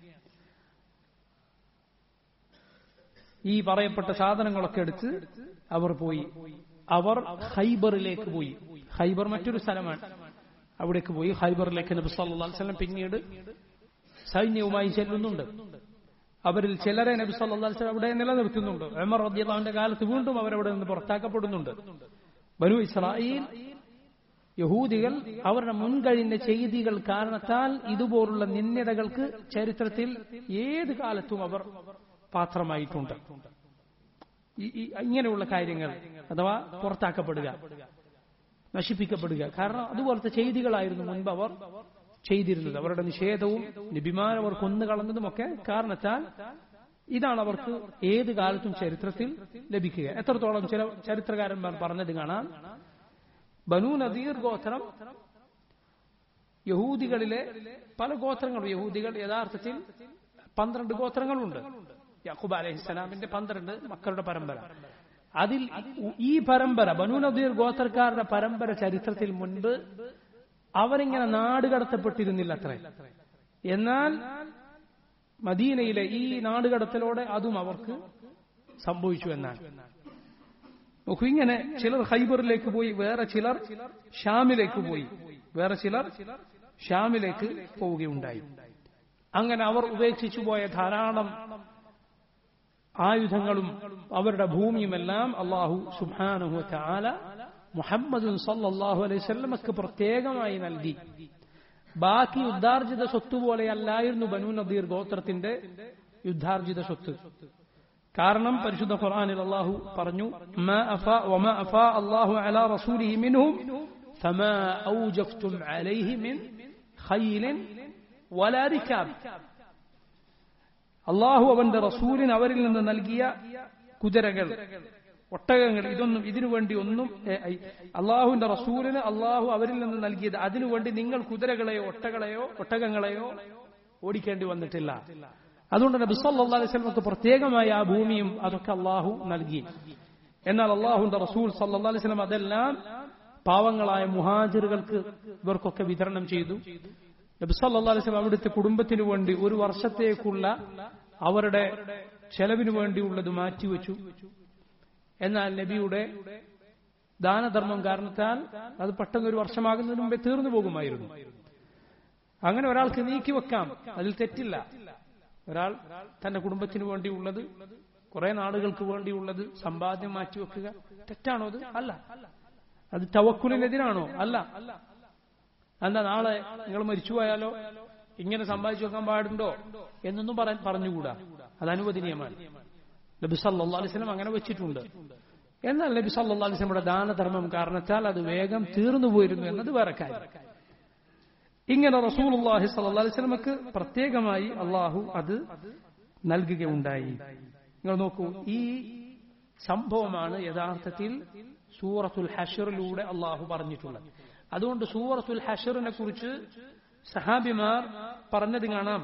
ഈ പറയപ്പെട്ട സാധനങ്ങളൊക്കെ എടുത്ത് അവർ പോയി അവർ ഹൈബറിലേക്ക് പോയി ഹൈബർ മറ്റൊരു സ്ഥലമാണ് അവിടേക്ക് പോയി ഹൈബറിലേക്ക് നബി സല്ലല്ലാഹു അലൈഹി വസല്ലം പിന്നീട് സൈന്യവുമായി ചെല്ലുന്നുണ്ട് അവരിൽ ചിലരെ നബി സല്ലല്ലാഹു അലൈഹി വസല്ലം അവിടെ നിലനിർത്തുന്നുണ്ട് ഉമർ റളിയല്ലാഹുവിന്റെ കാലത്ത് വീണ്ടും അവരവിടെ നിന്ന് പുറത്താക്കപ്പെടുന്നുണ്ട് ബനു ഇസ്രായേൽ യഹൂദികൾ അവരുടെ മുൻകഴിഞ്ഞ ചെയ്തികൾ കാരണത്താൽ ഇതുപോലുള്ള നിന്ദതകൾക്ക് ചരിത്രത്തിൽ ഏത് കാലത്തും അവർ പാത്രമായിട്ടുണ്ട് ഇങ്ങനെയുള്ള കാര്യങ്ങൾ അഥവാ പുറത്താക്കപ്പെടുക നശിപ്പിക്കപ്പെടുക കാരണം അതുപോലത്തെ ചെയ്തികളായിരുന്നു മുൻപ് അവർ ചെയ്തിരുന്നത് അവരുടെ നിഷേധവും നിബിമാൻ അവർ കൊന്നുകളഞ്ഞതുമൊക്കെ കാരണത്താൽ ഇതാണ് അവർക്ക് ഏത് കാലത്തും ചരിത്രത്തിൽ ലഭിക്കുക എത്രത്തോളം ചില ചരിത്രകാരന്മാർ പറഞ്ഞത് കാണാം ബനു നദീർ ഗോത്രം യഹൂദികളിലെ പല ഗോത്രങ്ങളും യഹൂദികൾ യഥാർത്ഥത്തിൽ പന്ത്രണ്ട് ഗോത്രങ്ങളുണ്ട് യാക്കൂബ് അലഹിസ്സലാമിന്റെ പന്ത്രണ്ട് മക്കളുടെ പരമ്പര അതിൽ ഈ പരമ്പര ബനു നദീർ ഗോത്രക്കാരുടെ പരമ്പര ചരിത്രത്തിൽ മുൻപ് അവരിങ്ങനെ നാട് കടത്തപ്പെട്ടിരുന്നില്ല അത്രേ എന്നാൽ മദീനയിലെ ഈ നാടുകടത്തലോടെ അതും അവർക്ക് സംഭവിച്ചു എന്നാണ് നോക്കൂ ഇങ്ങനെ ചിലർ ഹൈബറിലേക്ക് പോയി വേറെ ചിലർ ഷാമിലേക്ക് പോയി വേറെ ചിലർ ഷാമിലേക്ക് പോവുകയുണ്ടായി അങ്ങനെ അവർ ഉപേക്ഷിച്ചു പോയ ധാരാളം ആയുധങ്ങളും അവരുടെ ഭൂമിയുമെല്ലാം അള്ളാഹു സുബാനുഹു ചാല മുഹമ്മദ് സല്ലാഹു അലൈഹി സ്വല്ലമക്ക് പ്രത്യേകമായി നൽകി ബാക്കി യുദ്ധാർജിത സ്വത്ത് പോലെയല്ലായിരുന്നു ബനു നദീർ ഗോത്രത്തിന്റെ യുദ്ധാർജിത സ്വത്ത് കാരണം പരിശുദ്ധ ഖുർആനിൽ അള്ളാഹു പറഞ്ഞു അള്ളാഹു അലാ റസൂലിഹി മിൻഹും فما أوجفتم عليه من خيل ولا ركاب അള്ളാഹു അവന്റെ റസൂലിന് അവരിൽ നിന്ന് നൽകിയ കുതിരകൾ ഒട്ടകങ്ങൾ ഇതൊന്നും ഇതിനു വേണ്ടി ഒന്നും അള്ളാഹുവിന്റെ റസൂലിന് അള്ളാഹു അവരിൽ നിന്ന് നൽകിയത് അതിനുവേണ്ടി നിങ്ങൾ കുതിരകളെയോ ഒട്ടകളെയോ ഒട്ടകങ്ങളെയോ ഓടിക്കേണ്ടി വന്നിട്ടില്ല അതുകൊണ്ട് നബി സല്ലല്ലാഹു അലൈഹി വസല്ലമക്ക് പ്രത്യേകമായ ആ ഭൂമിയും അതൊക്കെ അള്ളാഹു നൽകി എന്നാൽ അള്ളാഹുന്റെ റസൂൽ സല്ലല്ലാഹു അലൈഹി വസല്ലം അതെല്ലാം പാവങ്ങളായ മുഹാജിറുകൾക്ക് ഇവർക്കൊക്കെ വിതരണം ചെയ്തു നബി സല്ലല്ലാഹു അലൈഹി വസല്ലം അവിടുത്തെ കുടുംബത്തിനു വേണ്ടി ഒരു വർഷത്തേക്കുള്ള അവരുടെ ചെലവിനു വേണ്ടിയുള്ളത് മാറ്റിവെച്ചു എന്നാൽ നബിയുടെ ദാനധർമ്മം കാരണത്താൽ അത് പെട്ടെന്ന് ഒരു വർഷമാകുന്നതിന് മുമ്പേ തീർന്നു പോകുമായിരുന്നു അങ്ങനെ ഒരാൾക്ക് നീക്കിവെക്കാം അതിൽ തെറ്റില്ല ഒരാൾ തന്റെ കുടുംബത്തിന് വേണ്ടിയുള്ളത് കുറെ നാളുകൾക്ക് വേണ്ടിയുള്ളത് സമ്പാദ്യം മാറ്റിവെക്കുക തെറ്റാണോ അത് അല്ല അത് തവക്കുലിനെതിരാണോ അല്ല എന്താ നാളെ നിങ്ങൾ മരിച്ചുപോയാലോ ഇങ്ങനെ സമ്പാദിച്ചു വെക്കാൻ പാടുണ്ടോ എന്നൊന്നും പറയാൻ പറഞ്ഞുകൂടാ അത് അനുവദനീയമാണ് നബി സല്ലാ അലിസ്ലം അങ്ങനെ വെച്ചിട്ടുണ്ട് എന്നാൽ നബി സല്ലാ അലിസ്ലമിയുടെ ദാനധർമ്മം കാരണത്താൽ അത് വേഗം തീർന്നു പോയിരുന്നു എന്നത് വേറെ കാര്യം ഇങ്ങനെ റസൂൽ അള്ളാഹി സല്ലാ അലിസ്ലമക്ക് പ്രത്യേകമായി അള്ളാഹു അത് നൽകുകയുണ്ടായി നിങ്ങൾ നോക്കൂ ഈ സംഭവമാണ് യഥാർത്ഥത്തിൽ സൂറത്തുൽ ഹഷറിലൂടെ അള്ളാഹു പറഞ്ഞിട്ടുള്ളത് അതുകൊണ്ട് സൂറത്തുൽ ഹഷറിനെ കുറിച്ച് സഹാബിമാർ പറഞ്ഞത് കാണാം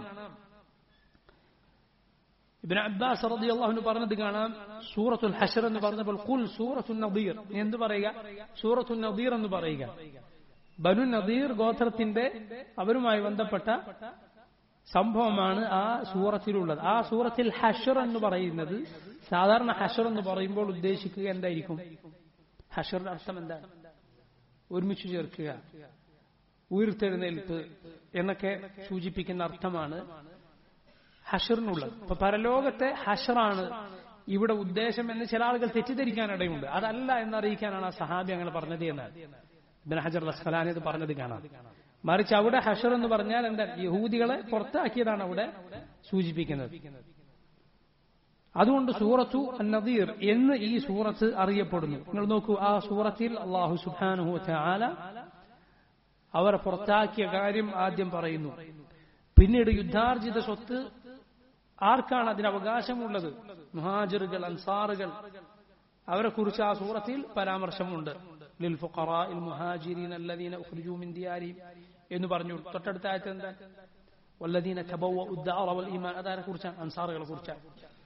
ഇബിൻ അബ്ബാസ് റതി അള്ളാഹുന് പറഞ്ഞത് കാണാം സൂറത്തുൽ ഹഷർ എന്ന് പറഞ്ഞപ്പോൾ കുൽ സൂറത്തുൽ നദീർ എന്ത് പറയുക സൂറത്തുൽ നദീർ എന്ന് പറയുക ബനു നദീർ ഗോത്രത്തിന്റെ അവരുമായി ബന്ധപ്പെട്ട സംഭവമാണ് ആ സൂറത്തിലുള്ളത് ആ സൂറത്തിൽ ഹഷർ എന്ന് പറയുന്നത് സാധാരണ ഹഷർ എന്ന് പറയുമ്പോൾ ഉദ്ദേശിക്കുക എന്തായിരിക്കും ഹഷറിന്റെ അർത്ഥം എന്താണ് ഒരുമിച്ച് ചേർക്കുക ഉയർത്തെഴുന്നേൽപ്പ് എന്നൊക്കെ സൂചിപ്പിക്കുന്ന അർത്ഥമാണ് ഹഷറിനുള്ളത് ഇപ്പൊ പരലോകത്തെ ഹഷറാണ് ഇവിടെ ഉദ്ദേശം എന്ന് ചില ആളുകൾ തെറ്റിദ്ധരിക്കാനിടയുണ്ട് അതല്ല എന്നറിയിക്കാനാണ് ആ സഹാബി അങ്ങനെ പറഞ്ഞത് എന്നാണ് ഇബൻ ഹജർ അസ്ഖലാൻ ഇത് പറഞ്ഞത് കാണാം മറിച്ച് അവിടെ ഹഷർ എന്ന് പറഞ്ഞാൽ എന്താ യഹൂദികളെ പുറത്താക്കിയതാണ് അവിടെ സൂചിപ്പിക്കുന്നത് അതുകൊണ്ട് സൂറത്തു നദീർ എന്ന് ഈ സൂറത്ത് അറിയപ്പെടുന്നു നിങ്ങൾ നോക്കൂ ആ സൂറത്തിൽ അള്ളാഹു സുബാനുഹു ആല അവരെ പുറത്താക്കിയ കാര്യം ആദ്യം പറയുന്നു പിന്നീട് യുദ്ധാർജിത സ്വത്ത് ആർക്കാണ് അതിന് അവകാശമുള്ളത് മുഹാജിറുകൾ അൻസാറുകൾ അവരെ കുറിച്ച് ആ സൂറത്തിൽ പരാമർശമുണ്ട് للفقراء المهاجرين الذين أخرجوا من ديارهم എന്ന് പറഞ്ഞു തൊട്ടടുത്ത ആയത്ത് എന്താ والذين تبوأوا الدار والإيمان അതാരെ കുറിച്ചാണ് അൻസാറുകളെ കുറിച്ചാണ്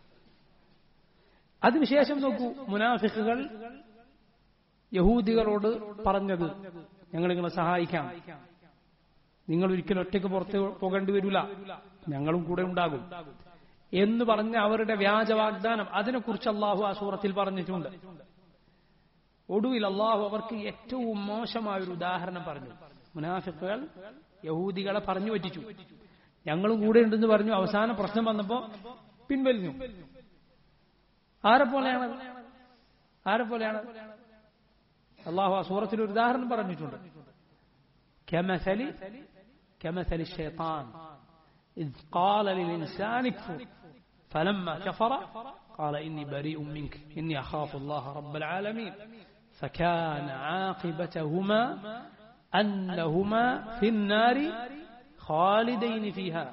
അതിനുശേഷം നോക്കൂ മുനാഫിക്കുകൾ യഹൂദികളോട് പറഞ്ഞത് ഞങ്ങൾ നിങ്ങളെ സഹായിക്കാം നിങ്ങൾ ഒരിക്കലും ഒറ്റയ്ക്ക് പുറത്ത് പോകേണ്ടി വരില്ല ഞങ്ങളും കൂടെ ഉണ്ടാകും എന്ന് പറഞ്ഞ അവരുടെ വ്യാജ വാഗ്ദാനം അതിനെക്കുറിച്ച് അള്ളാഹു ആ സൂറത്തിൽ പറഞ്ഞിട്ടുണ്ട് ഒടുവിൽ അള്ളാഹു അവർക്ക് ഏറ്റവും മോശമായ ഒരു ഉദാഹരണം പറഞ്ഞു മുനാഫിക്കുകൾ യഹൂദികളെ പറഞ്ഞു പറ്റിച്ചു ഞങ്ങളും കൂടെ ഉണ്ടെന്ന് പറഞ്ഞു അവസാന പ്രശ്നം വന്നപ്പോ പിൻവലിഞ്ഞു ആരെ പോലെയാണ് ആരെ പോലെയാണ് അള്ളാഹു ആ സൂറത്തിൽ ഒരു ഉദാഹരണം പറഞ്ഞിട്ടുണ്ട് كمثل كمثل الشيطان إذ قال للإنسان اكفر فلما كفر قال إني بريء منك إني أخاف الله رب العالمين فكان عاقبتهما أنهما في النار خالدين فيها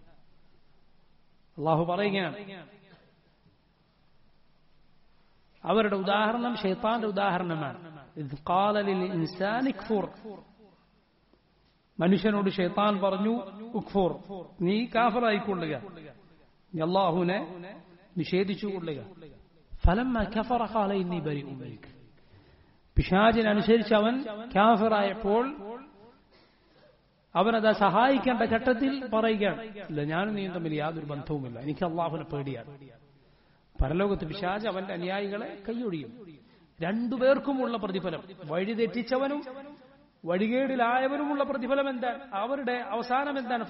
الله പറയുകയാണ് അവരുടെ ഉദാഹരണം ഷെയ്ത്താന്റെ ഉദാഹരണമാണ് ഇത് കാലലിൽ ഇൻസാനിക്ഫൂർ മനുഷ്യനോട് ഷെയ്ത്താൻ പറഞ്ഞു ഉഖ്ഫൂർ നീ കാഫറായിക്കൊള്ളുക നീ അള്ളാഹുവിനെ നിഷേധിച്ചുകൊള്ളുക ഫലം കഫറ കാല ഇന്നി ബരി ഉമ്മയ്ക്ക് പിശാചിനനുസരിച്ച് അവൻ കാഫറായപ്പോൾ അവനത് സഹായിക്കേണ്ട ഘട്ടത്തിൽ പറയുകയാണ് ഇല്ല ഞാനും നീയും തമ്മിൽ യാതൊരു ബന്ധവുമില്ല എനിക്ക് അള്ളാഹുവിനെ പേടിയാണ് പരലോകത്ത് പിശാജ് അവന്റെ അനുയായികളെ കൈയൊഴിയും രണ്ടുപേർക്കുമുള്ള പ്രതിഫലം വഴി തെറ്റിച്ചവനും വഴികേടിലായവനുമുള്ള പ്രതിഫലം എന്താണ് അവരുടെ അവസാനം എന്താണ്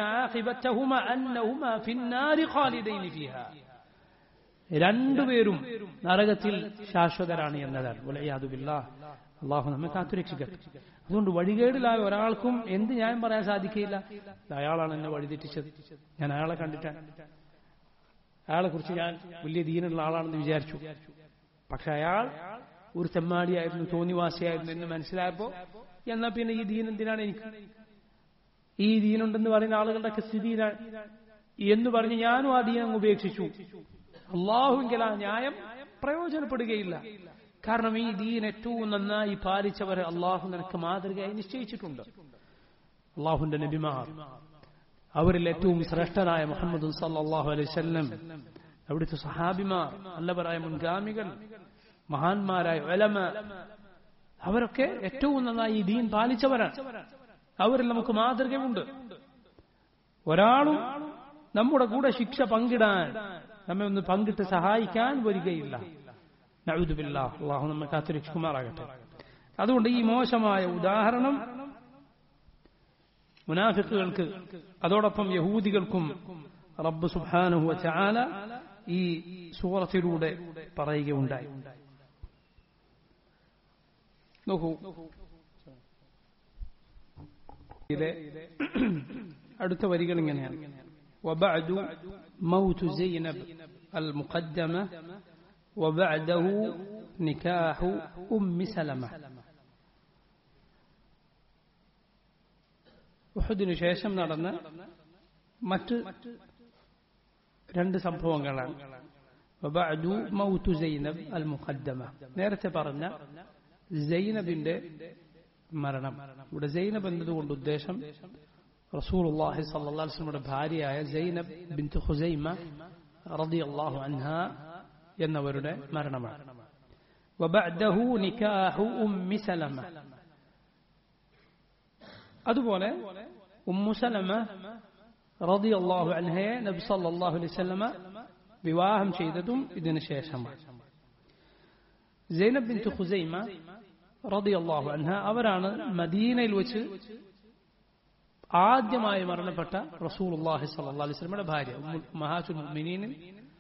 രണ്ടുപേരും നരകത്തിൽ ശാശ്വതരാണ് എന്നതാണ് അള്ളാഹു നമ്മെ കാത്തുരക്ഷിക്കട്ടെ അതുകൊണ്ട് വഴികേടിലായ ഒരാൾക്കും എന്ത് ന്യായം പറയാൻ സാധിക്കില്ല അയാളാണ് എന്നെ വഴിതെറ്റിച്ചത് ഞാൻ അയാളെ കണ്ടിട്ടാണ് അയാളെ കുറിച്ച് ഞാൻ വലിയ ദീനുള്ള ആളാണെന്ന് വിചാരിച്ചു പക്ഷെ അയാൾ ഒരു തെമ്മാടിയായിരുന്നു തോന്നിവാസിയായിരുന്നു എന്ന് മനസ്സിലായപ്പോ എന്നാ പിന്നെ ഈ ദീൻ എന്തിനാണ് എനിക്ക് ഈ ദീനുണ്ടെന്ന് പറയുന്ന ആളുകളുടെ ഒക്കെ സ്ഥിതിയിലാണ് എന്ന് പറഞ്ഞ് ഞാനും ആ ദീൻ അങ്ങ് ഉപേക്ഷിച്ചു അള്ളാഹുവിൽ ആ ന്യായം പ്രയോജനപ്പെടുകയില്ല കാരണം ഈ ദീൻ ഏറ്റവും നന്നായി പാലിച്ചവരെ അള്ളാഹു നിനക്ക് മാതൃകയായി നിശ്ചയിച്ചിട്ടുണ്ട് അള്ളാഹുന്റെ നബിമാർ അവരിൽ ഏറ്റവും ശ്രേഷ്ഠനായ മുഹമ്മദ് സല്ലാഹു അലൈവല്ലം അവിടുത്തെ സഹാബിമാർ നല്ലവരായ മുൻഗാമികൾ മഹാന്മാരായ ഒലമ അവരൊക്കെ ഏറ്റവും നന്നായി ഈ ദീൻ പാലിച്ചവരാണ് അവരിൽ നമുക്ക് മാതൃകയുണ്ട് ഒരാളും നമ്മുടെ കൂടെ ശിക്ഷ പങ്കിടാൻ നമ്മെ ഒന്ന് പങ്കിട്ട് സഹായിക്കാൻ വരികയില്ല നഴുതുബില്ല അള്ളാഹു നമ്മെ കാത്തുരക്ഷിക്കുമാറാകട്ടെ അതുകൊണ്ട് ഈ മോശമായ ഉദാഹരണം മുനാഫിക്കുകൾക്ക് അതോടൊപ്പം യഹൂദികൾക്കും റബ്ബ് സുബാനുഹു ചാല ഈ സൂറത്തിലൂടെ പറയുകയുണ്ടായി നോക്കൂ ഇതിലെ അടുത്ത വരികൾ ഇങ്ങനെയാണ് وبعد موت زينب المقدمة وبعده نكاح أم سلمة ഉഹദിനു ശേഷം നടന്ന മറ്റ് രണ്ട് സംഭവങ്ങളാണ് വബഅദു മൗതു സൈനബ് അൽ മുഖദ്ദമ നേരത്തെ പറഞ്ഞ സൈനബിന്റെ മരണം ഇവിടെ സൈനബ് എന്നതുകൊണ്ട് ഉദ്ദേശം റസൂലുള്ളാഹി സ്വല്ലല്ലാഹു അലൈഹി വസല്ലമയുടെ ഭാര്യയായ സൈനബ് ബിൻത് ഖുസൈമ റളിയല്ലാഹു അൻഹ എന്നവരുടെ മരണമാണ് വബഅദഹു നികാഹു ഉമ്മി സലമ അതുപോലെ ഉമ്മു സലമ റളിയല്ലാഹു അൻഹയെ നബി സല്ലല്ലാഹു അലൈഹി വസല്ലമ വിവാഹം ചെയ്തതും ഇതിനു ശേഷമാണ് സൈനബ് ബിൻത് ഖുസൈമ റളിയല്ലാഹു അൻഹ അവരാണ് മദീനയിൽ വെച്ച് ആദ്യമായി മരണപ്പെട്ട റസൂലുള്ളാഹി സ്വല്ലല്ലാഹു അലൈഹി വസല്ലമയുടെ ഭാര്യ മഹാസുൽ മുഅ്മിനീനിൽ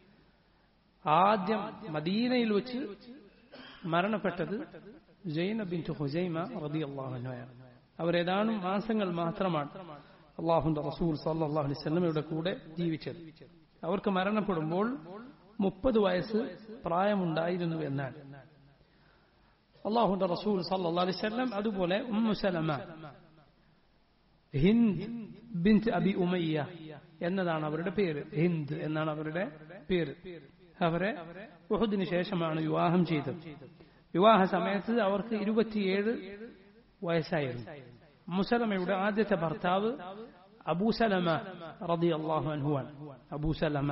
ആദ്യം മദീനയിൽ വെച്ച് മരണപ്പെട്ടത് സൈനബ് ബിൻത് ഖുസൈമ റളിയല്ലാഹു അൻഹയാണ് അവർ ഏതാനും മാസങ്ങൾ മാത്രമാണ് അള്ളാഹുന്റെ റസൂൽ സല്ലാഹു അലൈഹി സ്വലമയുടെ കൂടെ ജീവിച്ചത് അവർക്ക് മരണപ്പെടുമ്പോൾ മുപ്പത് വയസ്സ് പ്രായമുണ്ടായിരുന്നു എന്നാണ് അള്ളാഹുന്റെ റസൂൽ സല്ലാ അലൈഹി സ്വലം അതുപോലെ ഉമ്മു സലമ ഹിന്ദ് ബിൻത് അബി ഉമയ്യ എന്നതാണ് അവരുടെ പേര് ഹിന്ദ് എന്നാണ് അവരുടെ പേര് അവരെ ഉഹദിന് ശേഷമാണ് വിവാഹം ചെയ്തത് വിവാഹ സമയത്ത് അവർക്ക് ഇരുപത്തിയേഴ് വയസ്സായിരുന്നു മുസലമയുടെ ആദ്യത്തെ ഭർത്താവ് അബൂസലമ റതി അള്ളാഹു അൻഹുവാൻ അബൂസലമ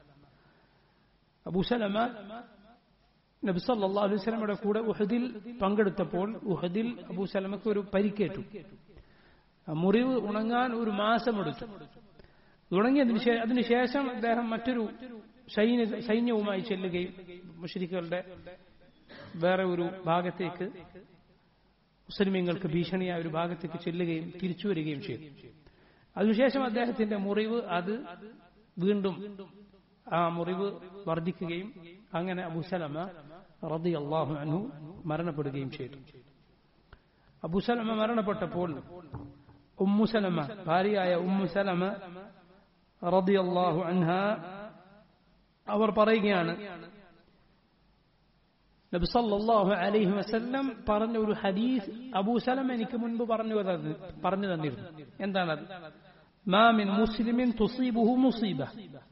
അബൂസലമ നബി സല്ലല്ലാഹു അലൈഹി വസല്ലമയുടെ കൂടെ ഉഹദിൽ പങ്കെടുത്തപ്പോൾ ഉഹദിൽ അബൂസലമക്ക് ഒരു പരിക്കേറ്റു മുറിവ് ഉണങ്ങാൻ ഒരു മാസമെടുത്തു തുടങ്ങിയതിന് അതിനുശേഷം അദ്ദേഹം മറ്റൊരു സൈന്യ സൈന്യവുമായി ചെല്ലുകയും മുഷരിക്കുകളുടെ വേറെ ഒരു ഭാഗത്തേക്ക് മുസ്ലിമീങ്ങൾക്ക് ഭീഷണിയായ ഒരു ഭാഗത്തേക്ക് ചെല്ലുകയും തിരിച്ചു വരികയും ചെയ്തു അതിനുശേഷം അദ്ദേഹത്തിന്റെ മുറിവ് അത് വീണ്ടും ആ മുറിവ് വർദ്ധിക്കുകയും അങ്ങനെ അബുസലമ റതി അള്ളാഹു അനു മരണപ്പെടുകയും ചെയ്തു അബുസലമ മരണപ്പെട്ടപ്പോൾ ഉമ്മുസലമ ഭാര്യയായ ഉമ്മുസലമ റതി അള്ളാഹു അൻഹ അവർ പറയുകയാണ് നബി സല്ലല്ലാഹു അലൈഹി വസല്ലം പറഞ്ഞ ഒരു ഹദീസ് അബൂ സലം എനിക്ക് മുൻപ് പറഞ്ഞു പറഞ്ഞു തന്നിരുന്നു എന്താണത് ما من مسلم تصيبه مصيبة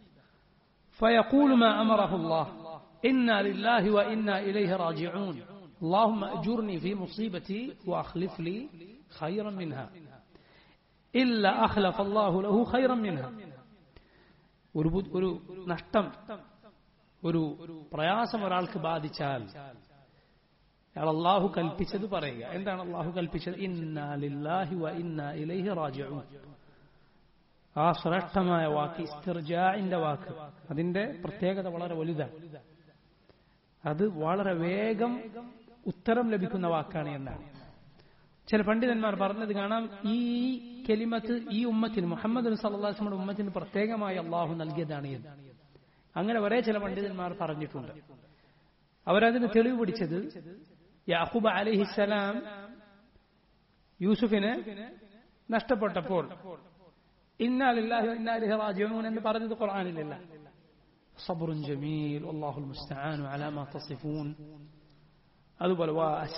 فيقول ما أمره الله إنا لله وإنا إليه راجعون اللهم أجرني في مصيبتي وأخلف لي خيرا منها إلا أخلف الله له خيرا منها ഒരു നഷ്ടം ഒരു പ്രയാസം ഒരാൾക്ക് ബാധിച്ചാൽ അയാൾ അള്ളാഹു കൽപ്പിച്ചത് പറയുക എന്താണ് അള്ളാഹു കൽപ്പിച്ചത് ഇന്നാലില്ലാഹി വ ഇന്നാ ഇലൈഹി റാജിഊൻ ആ ശ്രേഷ്ഠമായ വാക്ക് ഇസ്തിർജാഇന്റെ വാക്ക് അതിന്റെ പ്രത്യേകത വളരെ വലുതാണ് അത് വളരെ വേഗം ഉത്തരം ലഭിക്കുന്ന വാക്കാണ് എന്നാണ് ചില പണ്ഡിതന്മാർ പറഞ്ഞത് കാണാം ഈ കെലിമത്ത് ഈ ഉമ്മത്തിന് മുഹമ്മദ് സല്ലാസ്മയുടെ ഉമ്മത്തിന് പ്രത്യേകമായി അള്ളാഹു നൽകിയതാണ് എന്ന് അങ്ങനെ ഒരേ ചില പണ്ഡിതന്മാർ പറഞ്ഞിട്ടുണ്ട് അവരതിന് തെളിവ് പിടിച്ചത് യാഹൂബ് അലിഹിസലാം യൂസുഫിന് നഷ്ടപ്പെട്ടപ്പോൾ ഇന്നാലില്ലാഹി ഇന്നാലിഹി റാജിഊൻ എന്ന് പറഞ്ഞത് ഖുർആനിലില്ല صبر جميل والله المستعان على ما تصفون അതുപോലെ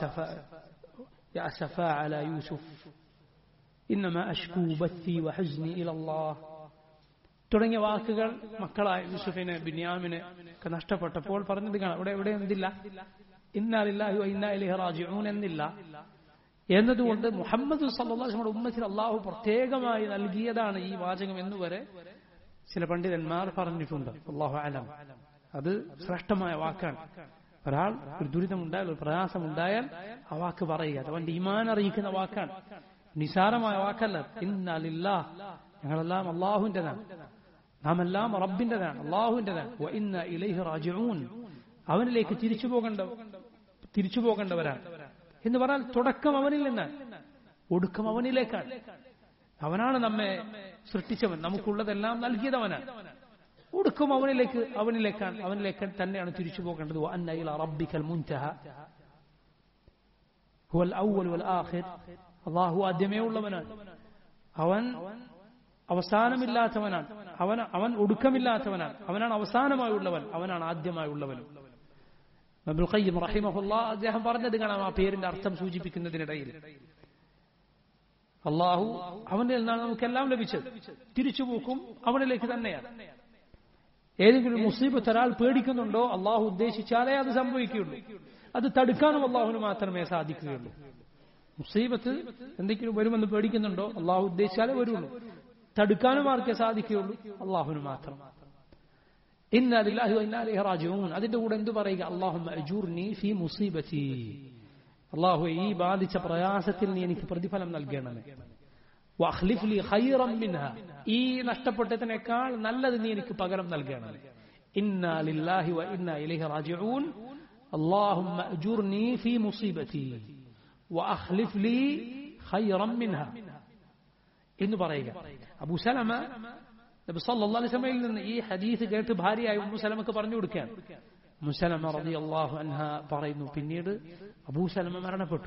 يا أسفا على يوسف إنما أشكو بثي وحزني إلى الله തുടങ്ങിയ വാക്കുകൾ മക്കളായ യൂസുഫിന് ബിന്യാമിന് ഒക്കെ നഷ്ടപ്പെട്ടപ്പോൾ പറഞ്ഞത് കാണാം ഇവിടെ എവിടെ എന്തില്ല ഇന്നാലില്ലാഹു ഇന്നാലിഹി റാജിഊൻ എന്നില്ല എന്നതുകൊണ്ട് മുഹമ്മദ് സല്ലാസ്മയുടെ ഉമ്മത്തിന് അള്ളാഹു പ്രത്യേകമായി നൽകിയതാണ് ഈ വാചകം എന്നുവരെ ചില പണ്ഡിതന്മാർ പറഞ്ഞിട്ടുണ്ട് അള്ളാഹു അലം അത് ശ്രേഷ്ഠമായ വാക്കാണ് ഒരാൾ ഒരു ദുരിതമുണ്ടായാൽ ഒരു പ്രയാസമുണ്ടായാൽ ആ വാക്ക് പറയുക അത് അവന്റെ ഈമാൻ അറിയിക്കുന്ന വാക്കാണ് നിസാരമായ വാക്കല്ല ഇന്നലില്ല ഞങ്ങളെല്ലാം അള്ളാഹുവിൻ്റെതാണ് നാം എല്ലാം റബ്ബിൻ്റെതാണ് അള്ളാഹുവിൻ്റെതാണ് ഇന്ന ഇലൈഹി റാജിഊൻ അവനിലേക്ക് തിരിച്ചു പോകേണ്ട തിരിച്ചു പോകേണ്ടവരാണ് എന്ന് പറഞ്ഞാൽ തുടക്കം അവനിൽ നിന്നാണ് ഒടുക്കം അവനിലേക്കാണ് അവനാണ് നമ്മെ സൃഷ്ടിച്ചവൻ നമുക്കുള്ളതെല്ലാം നൽകിയതവനാണ് ഒടുക്കം അവനിലേക്ക് അവനിലേക്കാണ് അവനിലേക്ക് തന്നെയാണ് തിരിച്ചു പോകേണ്ടത് വഅന്ന ഇലാ റബ്ബിക്കൽ മുൻതഹ ഹുവൽ അവ്വൽ വൽ ആഖിർ അള്ളാഹു ആദ്യമേ ഉള്ളവനാണ് അവൻ അവസാനമില്ലാത്തവനാണ് അവൻ അവൻ ഒടുക്കമില്ലാത്തവനാണ് അവനാണ് അവസാനമായുള്ളവൻ അവനാണ് ആദ്യമായുള്ളവനും അബ്ദുൽ ഖയ്യിം റഹിമഹുല്ലാ അദ്ദേഹം പറഞ്ഞത് കാണാം ആ പേരിന്റെ അർത്ഥം സൂചിപ്പിക്കുന്നതിനിടയിൽ അള്ളാഹു അവന്റെ നിന്നാണ് നമുക്കെല്ലാം ലഭിച്ചത് തിരിച്ചുപോക്കും അവനിലേക്ക് തന്നെയാണ് ഏതെങ്കിലും മുസീബത്ത് ഒരാൾ പേടിക്കുന്നുണ്ടോ അള്ളാഹു ഉദ്ദേശിച്ചാലേ അത് സംഭവിക്കുകയുള്ളൂ അത് തടുക്കാനും അള്ളാഹുവിന് മാത്രമേ സാധിക്കുകയുള്ളൂ മുസീബത്ത് എന്തെങ്കിലും വരുമെന്ന് പേടിക്കുന്നുണ്ടോ അള്ളാഹു ഉദ്ദേശിച്ചാലേ വരുള്ളൂ തടുക്കാനും ആർക്കേ സാധിക്കുകയുള്ളൂ അള്ളാഹുവിന് മാത്രം റാജിഊൻ അതിന്റെ കൂടെ എന്തു പറയുക അള്ളാഹുനി ഫി മുസീബത്തി അള്ളാഹു ഈ ബാധിച്ച പ്രയാസത്തിൽ നീ എനിക്ക് പ്രതിഫലം നൽകണമേ വഖ്ലിഫ്ലി ഖൈറം മിൻഹ ഈ നഷ്ടപ്പെട്ടതിനേക്കാൾ നല്ലത് നീ എനിക്ക് പകരം നൽകണമേ ഇന്നാ ലില്ലാഹി വ ഇന്നാ ഇലൈഹി റാജിഊൻ اللهم أجرني في مصيبتي وأخلف لي خيرا منها എന്ന് പറയുക അബു സലമ നബി സല്ലല്ലാഹു അലൈഹി വസല്ലമയിൽ നിന്ന് ഈ ഹദീസ് കേട്ട് ഭാര്യയായ ഉമ്മു സലമക്ക് പറഞ്ഞു കൊടുക്കുകയാണ് ഉമ്മു സലമ റളിയല്ലാഹു അൻഹ പറയുന്നു പിന്നീട് അബൂ സലമ മരണപ്പെട്ടു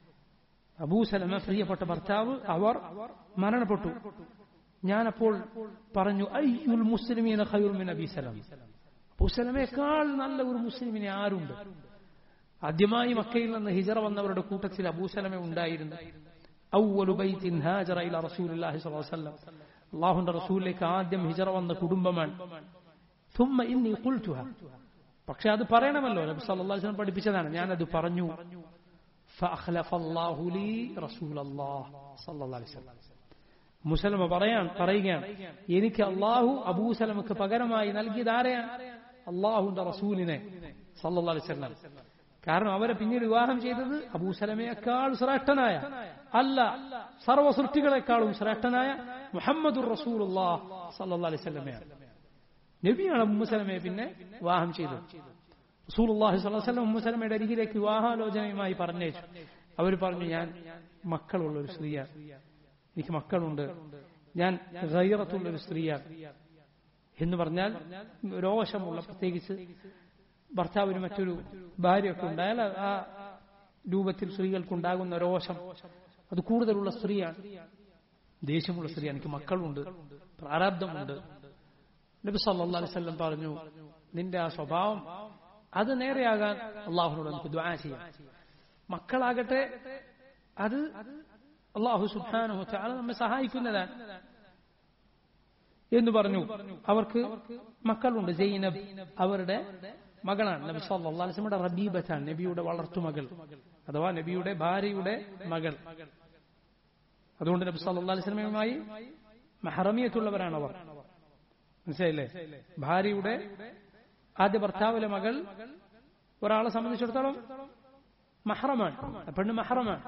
അബൂ സലമ പ്രിയപ്പെട്ട ഭർത്താവ് അവർ മരണപ്പെട്ടു ഞാനപ്പോൾ പറഞ്ഞു അയ്യുൽ മുസ്ലിമീന ഖൈറുൻ മിൻ അബി സലമ അബൂ സലമയേക്കാൾ നല്ല ഒരു മുസ്ലിമിനെ ആരുണ്ട് ആദ്യമായി മക്കയിൽ നിന്ന് ഹിജറ വന്നവരുടെ കൂട്ടത്തിൽ അബൂ സലമ ഉണ്ടായിരുന്നു ഔവലു ബൈത്തിൻ ഹാജറ ഇല റസൂലുള്ളാഹി സ്വല്ലല്ലാഹു അലൈഹി വസല്ലം അള്ളാഹുന്റെ റസൂലിലേക്ക് ആദ്യം ഹിജറ വന്ന കുടുംബമാണ് ثم إني قلتها പക്ഷെ അത് പറയണമല്ലോ നബി സല്ലല്ലാഹു അലൈഹി വസല്ലം പഠിപ്പിച്ചതാണ് ഞാനത് പറഞ്ഞു فأخلف الله لي رسول الله صلى الله عليه وسلم മുസലമ പറയാൻ പറയുകയാണ് എനിക്ക് അള്ളാഹു അബൂസലമക്ക് പകരമായി നൽകിയത് ആരെയാണ് അള്ളാഹുന്റെ റസൂലിനെ സല്ലല്ലാഹു അലൈഹി വസല്ലം കാരണം അവരെ പിന്നീട് വിവാഹം ചെയ്തത് അബൂസലമയേക്കാൾ ശ്രേഷ്ഠനായ അല്ല സർവ്വ സൃഷ്ടികളെക്കാളും ശ്രേഷ്ഠനായ മുഹമ്മദുർ റസൂലുള്ളാഹ് സല്ലല്ലാഹു അലൈഹി വസല്ലമയാണ് നബിയാണ് ഉമ്മുസലമയെ പിന്നെ വിവാഹം ചെയ്തത് റസൂലുള്ളാഹി സ്വല്ലല്ലാഹു അലൈഹി വസല്ലം ഉമ്മുസലമയുടെ അരികിലേക്ക് വിവാഹാലോചനയുമായി പറഞ്ഞേച്ചു അവർ പറഞ്ഞു ഞാൻ മക്കളുള്ള ഒരു സ്ത്രീയാണ് എനിക്ക് മക്കളുണ്ട് ഞാൻ ഗൈറത്തുള്ള ഒരു സ്ത്രീയാണ് എന്ന് പറഞ്ഞാൽ രോഷമുള്ള പ്രത്യേകിച്ച് ഭർത്താവിന് മറ്റൊരു ഭാര്യയൊക്കെ ഉണ്ടായാൽ ആ രൂപത്തിൽ സ്ത്രീകൾക്കുണ്ടാകുന്ന രോഷം അത് കൂടുതലുള്ള സ്ത്രീയാണ് ദേഷ്യമുള്ള സ്ത്രീയാണ് എനിക്ക് മക്കളുണ്ട് പ്രാരാബ്ദമുണ്ട് നബി സല്ലല്ലാഹു അലൈഹി വസല്ലം പറഞ്ഞു നിന്റെ ആ സ്വഭാവം അത് നേരെയാകാൻ അള്ളാഹുനോട് നമുക്ക് ദ്വാ ചെയ്യാം മക്കളാകട്ടെ അത് അള്ളാഹു സുബ്ഹാനഹു തആല നമ്മെ സഹായിക്കുന്നതാണ് എന്ന് പറഞ്ഞു അവർക്ക് മക്കളുണ്ട് ജൈനബ് അവരുടെ മകളാണ് നബി സല്ലല്ലാഹു അലൈഹി വസല്ലമയുടെ റബീബത്താണ് നബിയുടെ വളർത്തുമകൾ അഥവാ നബിയുടെ ഭാര്യയുടെ മകൾ അതുകൊണ്ട് നബി സല്ലല്ലാഹു അലൈഹി വസല്ലമയുമായി മഹറമിയത്തുള്ളവരാണ് അവർ മനസ്സിലായില്ലേ ഭാര്യയുടെ ആദ്യ ഭർത്താവിലെ മകൾ ഒരാളെ സംബന്ധിച്ചിടത്തോളം മഹറമാണ് പെണ്ണ് മഹറമാണ്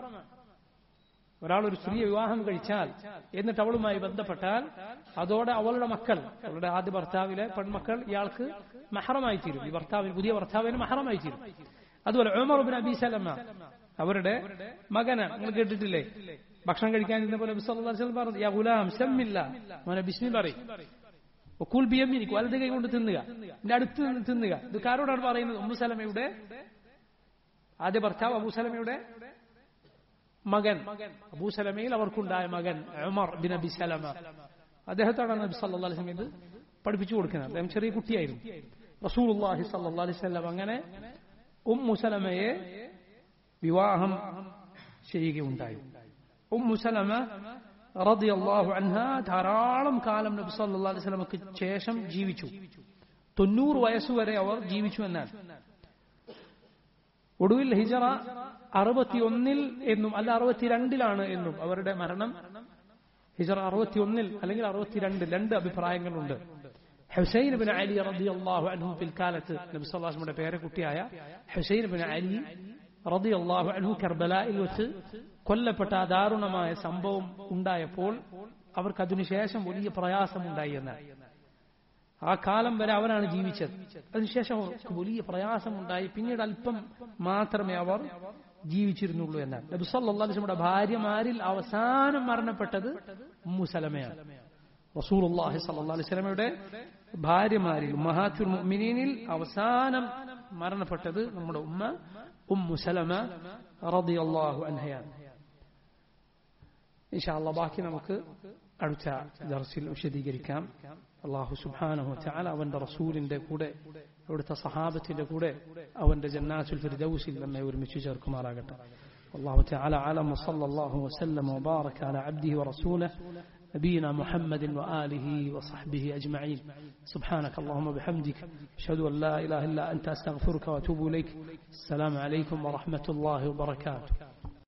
ഒരാൾ ഒരു സ്ത്രീയെ വിവാഹം കഴിച്ചാൽ എന്നിട്ട് അവളുമായി ബന്ധപ്പെട്ടാൽ അതോടെ അവളുടെ മക്കൾ അവളുടെ ആദ്യ ഭർത്താവിലെ പെൺമക്കൾ ഇയാൾക്ക് മഹറമായി തീരും ഈ ഭർത്താവിന് പുതിയ ഭർത്താവിന് മഹറമായി തീരും അതുപോലെ ഉമർബിൻ അബി സലമ അവരുടെ മകന് നിങ്ങൾ കേട്ടിട്ടില്ലേ ഭക്ഷണം കഴിക്കാൻ ഇരുന്ന പോലെ പറഞ്ഞു യാ ഗുലാം ശമ്മില്ല മോനെ ബിസ്മി പറയും ഒക്കൂൽ ബിയമ്മിനിക്ക് വലത് കൈ കൊണ്ട് തിന്നുക എന്റെ അടുത്ത് നിന്ന് തിന്നുക ഇത് കാരോടാണ് പറയുന്നത് ഉമ്മുസലമയുടെ ആദ്യ ഭർത്താവ് അബൂസലമയുടെ മകൻ അബൂസലമയിൽ അവർക്കുണ്ടായ മകൻ ഉമർ ബിൻ അബി സലമ അദ്ദേഹത്താണ് നബി സല്ലല്ലാഹു അലൈഹി വസല്ലം ഇത് പഠിപ്പിച്ചു കൊടുക്കുന്നത് അദ്ദേഹം ചെറിയ കുട്ടിയായിരുന്നു റസൂലുള്ളാഹി സല്ലല്ലാഹു അലൈഹി വസല്ലം അങ്ങനെ ഉമ്മു സലമയെ വിവാഹം ചെയ്യുകയുണ്ടായി ഉമ്മു സലമ റളിയല്ലാഹു അൻഹ ധാരാളം കാലം നബി സല്ലല്ലാഹു അലൈഹി വസല്ലമക്ക് ശേഷം ജീവിച്ചു തൊണ്ണൂറ് വയസ്സുവരെ അവർ ജീവിച്ചു എന്നാണ് ഒടുവിൽ ഹിജറ അറുപത്തിയൊന്നിൽ എന്നും അല്ല അറുപത്തിരണ്ടിലാണ് എന്നും അവരുടെ മരണം ഹിജറ അറുപത്തിയൊന്നിൽ അല്ലെങ്കിൽ അറുപത്തിരണ്ട് രണ്ട് അഭിപ്രായങ്ങളുണ്ട് ഹുസൈൻ ബിൻ അലി റബി അള്ളാഹു അൻഹു പിൽക്കാലത്ത് നബി സല്ലാസ്മയുടെ പേരക്കുട്ടിയായ ഹുസൈൻ ബിൻ അലി റബി അള്ളാഹു അൻഹു കർബലയിൽ വെച്ച് കൊല്ലപ്പെട്ട ആ ദാരുണമായ സംഭവം ഉണ്ടായപ്പോൾ അവർക്ക് അതിനുശേഷം വലിയ പ്രയാസമുണ്ടായി എന്നാണ് ആ കാലം വരെ അവരാണ് ജീവിച്ചത് അതിനുശേഷം അവർക്ക് വലിയ പ്രയാസമുണ്ടായി പിന്നീട് അല്പം മാത്രമേ അവർ ജീവിച്ചിരുന്നുള്ളൂ എന്നാണ് നബി സല്ലല്ലാഹു അലൈഹി വസല്ലമയുടെ ഭാര്യമാരിൽ അവസാനം മരണപ്പെട്ടത് ഉമ്മു സലമയാണ് റസൂലുള്ളാഹി സല്ലല്ലാഹു അലൈഹി വസല്ലമയുടെ ഭാര്യമാരിൽ മഹാത്തുൽ മുഅ്മിനീനിൽ അവസാനം മരണപ്പെട്ടത് നമ്മുടെ ഉമ്മ ഉമ്മു സലമ റളിയല്ലാഹു അൻഹയാണ് ഇൻഷാ അല്ലാഹ് ബാക്കി നമുക്ക് അടുത്ത ദർസിൽ വിശദീകരിക്കാം അള്ളാഹു സുബ്ഹാനഹു തആല അവന്റെ റസൂലിന്റെ കൂടെ അവിടുത്തെ സഹാബത്തിന്റെ കൂടെ അവന്റെ ജന്നാത്തുൽ ഫിർദൗസിൽ നമ്മെ ഒരുമിച്ച് ചേർക്കുമാറാകട്ടെ والله تعالى أعلم وصلى الله وسلم وبارك على عبده ورسوله نبينا محمد وآله وصحبه أجمعين سبحانك اللهم وبحمدك أشهد أن لا إله إلا أنت أستغفرك وأتوب إليك السلام عليكم ورحمة الله وبركاته